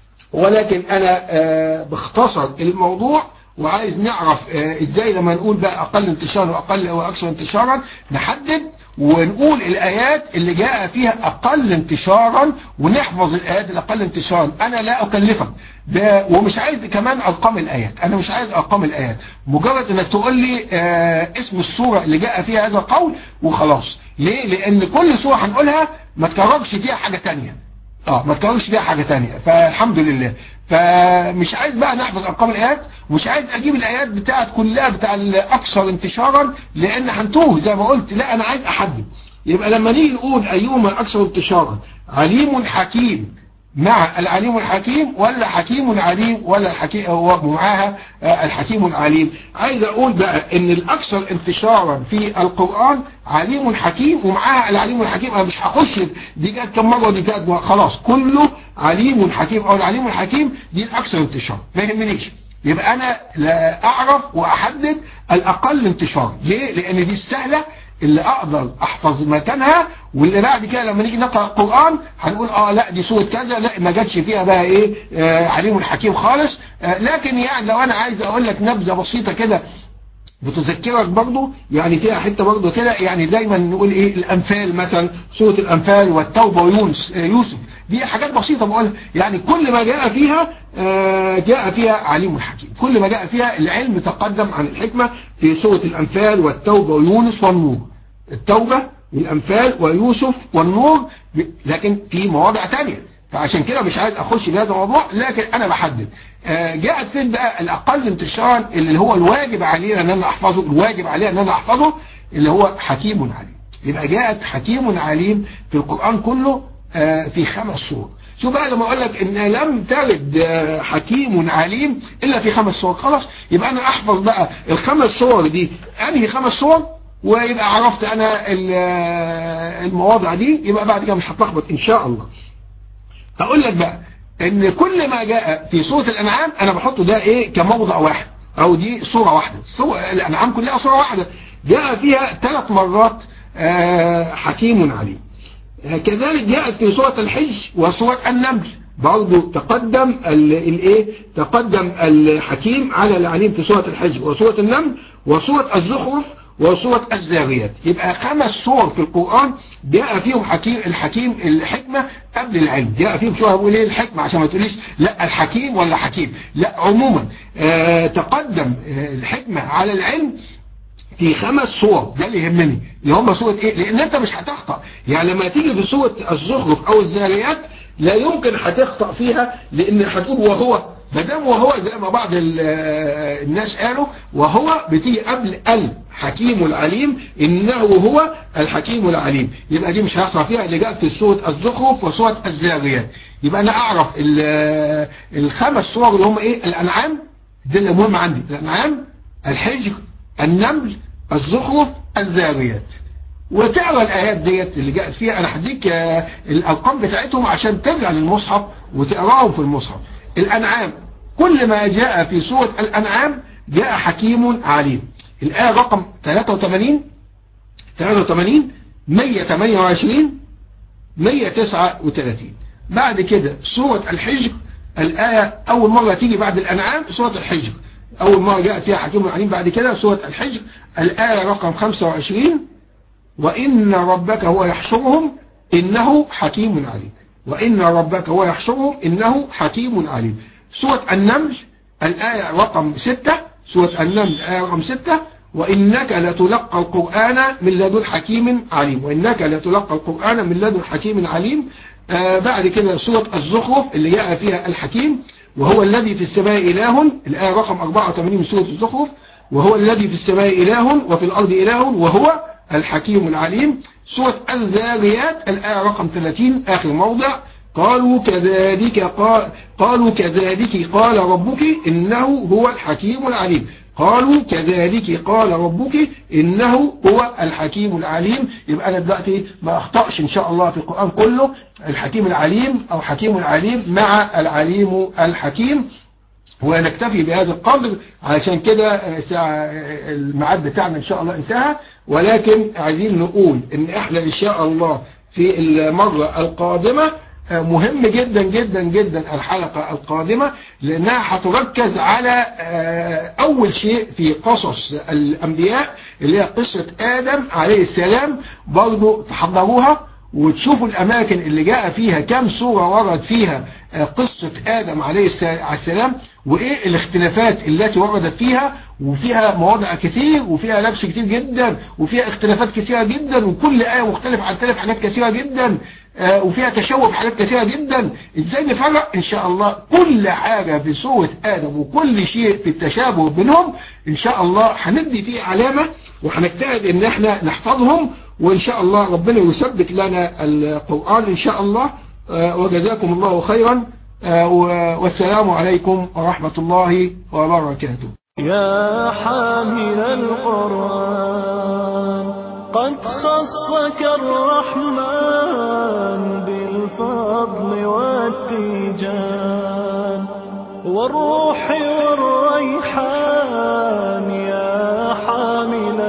ولكن أنا آه، بختصر الموضوع وعايز نعرف آه، ازاي لما نقول بقى اقل انتشارا واقل واكثر انتشارا نحدد ونقول الايات اللي جاء فيها اقل انتشارا ونحفظ الايات الاقل انتشارا انا لا اكلفك ب- ومش عايز كمان ارقام الايات انا مش عايز ارقام الايات مجرد انك تقول لي آه، اسم السوره اللي جاء فيها هذا القول وخلاص ليه لان كل سوره هنقولها ما تكررش فيها حاجه تانية اه ما تكررش فيها حاجة تانية فالحمد لله فمش عايز بقى نحفظ ارقام الايات ومش عايز اجيب الايات بتاعت كلها بتاع الاكثر انتشارا لان هنتوه زي ما قلت لا انا عايز احدد يبقى لما نيجي نقول ايهما اكثر انتشارا عليم حكيم مع العليم الحكيم ولا حكيم عليم ولا الحكيم ومعاها آه، الحكيم العليم عايز اقول بقى ان الاكثر انتشارا في القرآن عليم حكيم ومعاها العليم الحكيم انا مش هخش دي جت كم مره ودي جت خلاص كله عليم حكيم او العليم الحكيم دي الاكثر انتشارا ما يهمنيش يبقى انا لا اعرف واحدد الاقل انتشارا ليه لان دي السهله اللي اقدر احفظ مكانها واللي بعد كده لما نيجي نقرا القران هنقول اه لا دي سوره كذا لا ما جاتش فيها بقى ايه آه عليم الحكيم خالص آه لكن يعني لو انا عايز اقول لك نبذه بسيطه كده بتذكرك برضو يعني فيها حته برضو كده يعني دايما نقول ايه الانفال مثلا سوره الانفال والتوبه ويونس آه يوسف دي حاجات بسيطه بقولها يعني كل ما جاء فيها آه جاء فيها عليم حكيم كل ما جاء فيها العلم تقدم عن الحكمه في سوره الانفال والتوبه ويونس والنور التوبه والانفال ويوسف والنور لكن في مواضع تانية فعشان كده مش عايز اخش في هذا الموضوع لكن انا بحدد آه جاءت فين بقى الاقل انتشارا اللي هو الواجب علينا ان انا احفظه الواجب علينا ان انا احفظه اللي هو حكيم عليم يبقى جاءت حكيم عليم في القرآن كله آه في خمس صور شوف بقى لما اقول لك ان لم ترد آه حكيم عليم الا في خمس صور خلاص يبقى انا احفظ بقى الخمس صور دي انهي خمس صور ويبقى عرفت انا المواضع دي يبقى بعد كده مش هتلخبط ان شاء الله هقول لك بقى ان كل ما جاء في سورة الانعام انا بحطه ده ايه كموضع واحد او دي صورة واحدة صورة الانعام كلها صورة واحدة جاء فيها ثلاث مرات آه حكيم عليم آه كذلك جاءت في سورة الحج وسورة النمل برضه تقدم الايه تقدم الحكيم على العليم في سورة الحج وسورة النمل وسورة الزخرف وسورة الزاريات يبقى خمس سور في القرآن جاء فيهم حكيم الحكيم الحكمة قبل العلم جاء فيهم شو هقول ايه الحكمة عشان ما تقوليش لا الحكيم ولا حكيم لا عموما آه تقدم آه الحكمة على العلم في خمس صور ده اللي يهمني اللي هم صورة ايه لان انت مش هتخطأ يعني لما تيجي في صورة الزخرف او الزاريات لا يمكن هتخطأ فيها لان هتقول وهو ما دام وهو زي ما بعض الناس قالوا وهو بتيجي قبل الحكيم العليم انه هو الحكيم العليم يبقى دي مش هيحصل فيها اللي جاءت في سوره الزخرف وسوره الزاريات يبقى انا اعرف الخمس صور اللي هم ايه الانعام دي اللي مهم عندي الانعام الحجر النمل الزخرف الزاريات وتقرا الايات ديت اللي جاءت فيها انا هديك الارقام بتاعتهم عشان ترجع للمصحف وتقراهم في المصحف الأنعام كل ما جاء في سورة الأنعام جاء حكيم عليم الآية رقم 83 83 128 139 بعد كده سورة الحجر الآية أول مرة تيجي بعد الأنعام سورة الحجر أول مرة جاء فيها حكيم عليم بعد كده سورة الحجر الآية رقم 25 وإن ربك هو يحشرهم إنه حكيم عليم وإن ربك هو يحشرهم إنه حكيم عليم سورة النمل الآية رقم ستة سورة النمل الآية رقم ستة وإنك لتلقى القرآن من لدن حكيم عليم وإنك لتلقى القرآن من لدن حكيم عليم آه بعد كده سورة الزخرف اللي جاء فيها الحكيم وهو الذي في السماء إله الآية رقم 84 من سورة الزخرف وهو الذي في السماء إله وفي الأرض إله وهو الحكيم العليم سورة الذاريات الآية رقم 30 آخر موضع قالوا كذلك قال قالوا كذلك قال ربك إنه هو الحكيم العليم قالوا كذلك قال ربك إنه هو الحكيم العليم يبقى أنا دلوقتي ما أخطأش إن شاء الله في القرآن كله الحكيم العليم أو حكيم العليم مع العليم الحكيم ونكتفي بهذا القدر علشان كده الميعاد بتاعنا ان شاء الله انتهى ولكن عايزين نقول ان احنا ان شاء الله في المرة القادمة مهم جدا جدا جدا الحلقة القادمة لانها هتركز على اول شيء في قصص الانبياء اللي هي قصة ادم عليه السلام برضو تحضروها وتشوفوا الأماكن اللي جاء فيها كم سورة ورد فيها قصة آدم عليه السلام وإيه الاختلافات التي وردت فيها وفيها مواضع كتير وفيها لبس كتير جدا وفيها اختلافات كثيرة جدا وكل آية مختلفة عن ثلاث حاجات كثيرة جدا وفيها تشوه في حاجات كثيرة جدا ازاي نفرق ان شاء الله كل حاجة في سورة آدم وكل شيء في التشابه بينهم ان شاء الله هندي فيه علامة وهنجتهد ان احنا نحفظهم وإن شاء الله ربنا يثبت لنا القرآن إن شاء الله وجزاكم الله خيرا والسلام عليكم ورحمة الله وبركاته يا حامل القرآن قد خصك الرحمن بالفضل والتيجان والروح والريحان يا حامل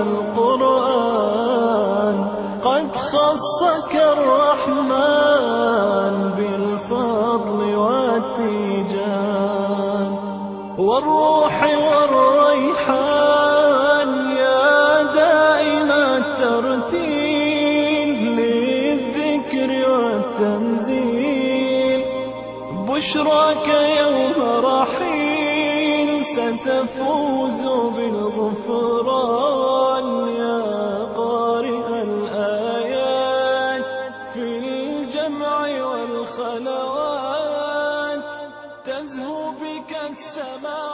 القرآن قد خصك الرحمن بالفضل والتيجان والروح والريحان يا دائم الترتيل للذكر والتنزيل بشراك يوم رحيل ستفوز بالغفران يا قارئ الآيات في الجمع والخلوات تزهو بك السماوات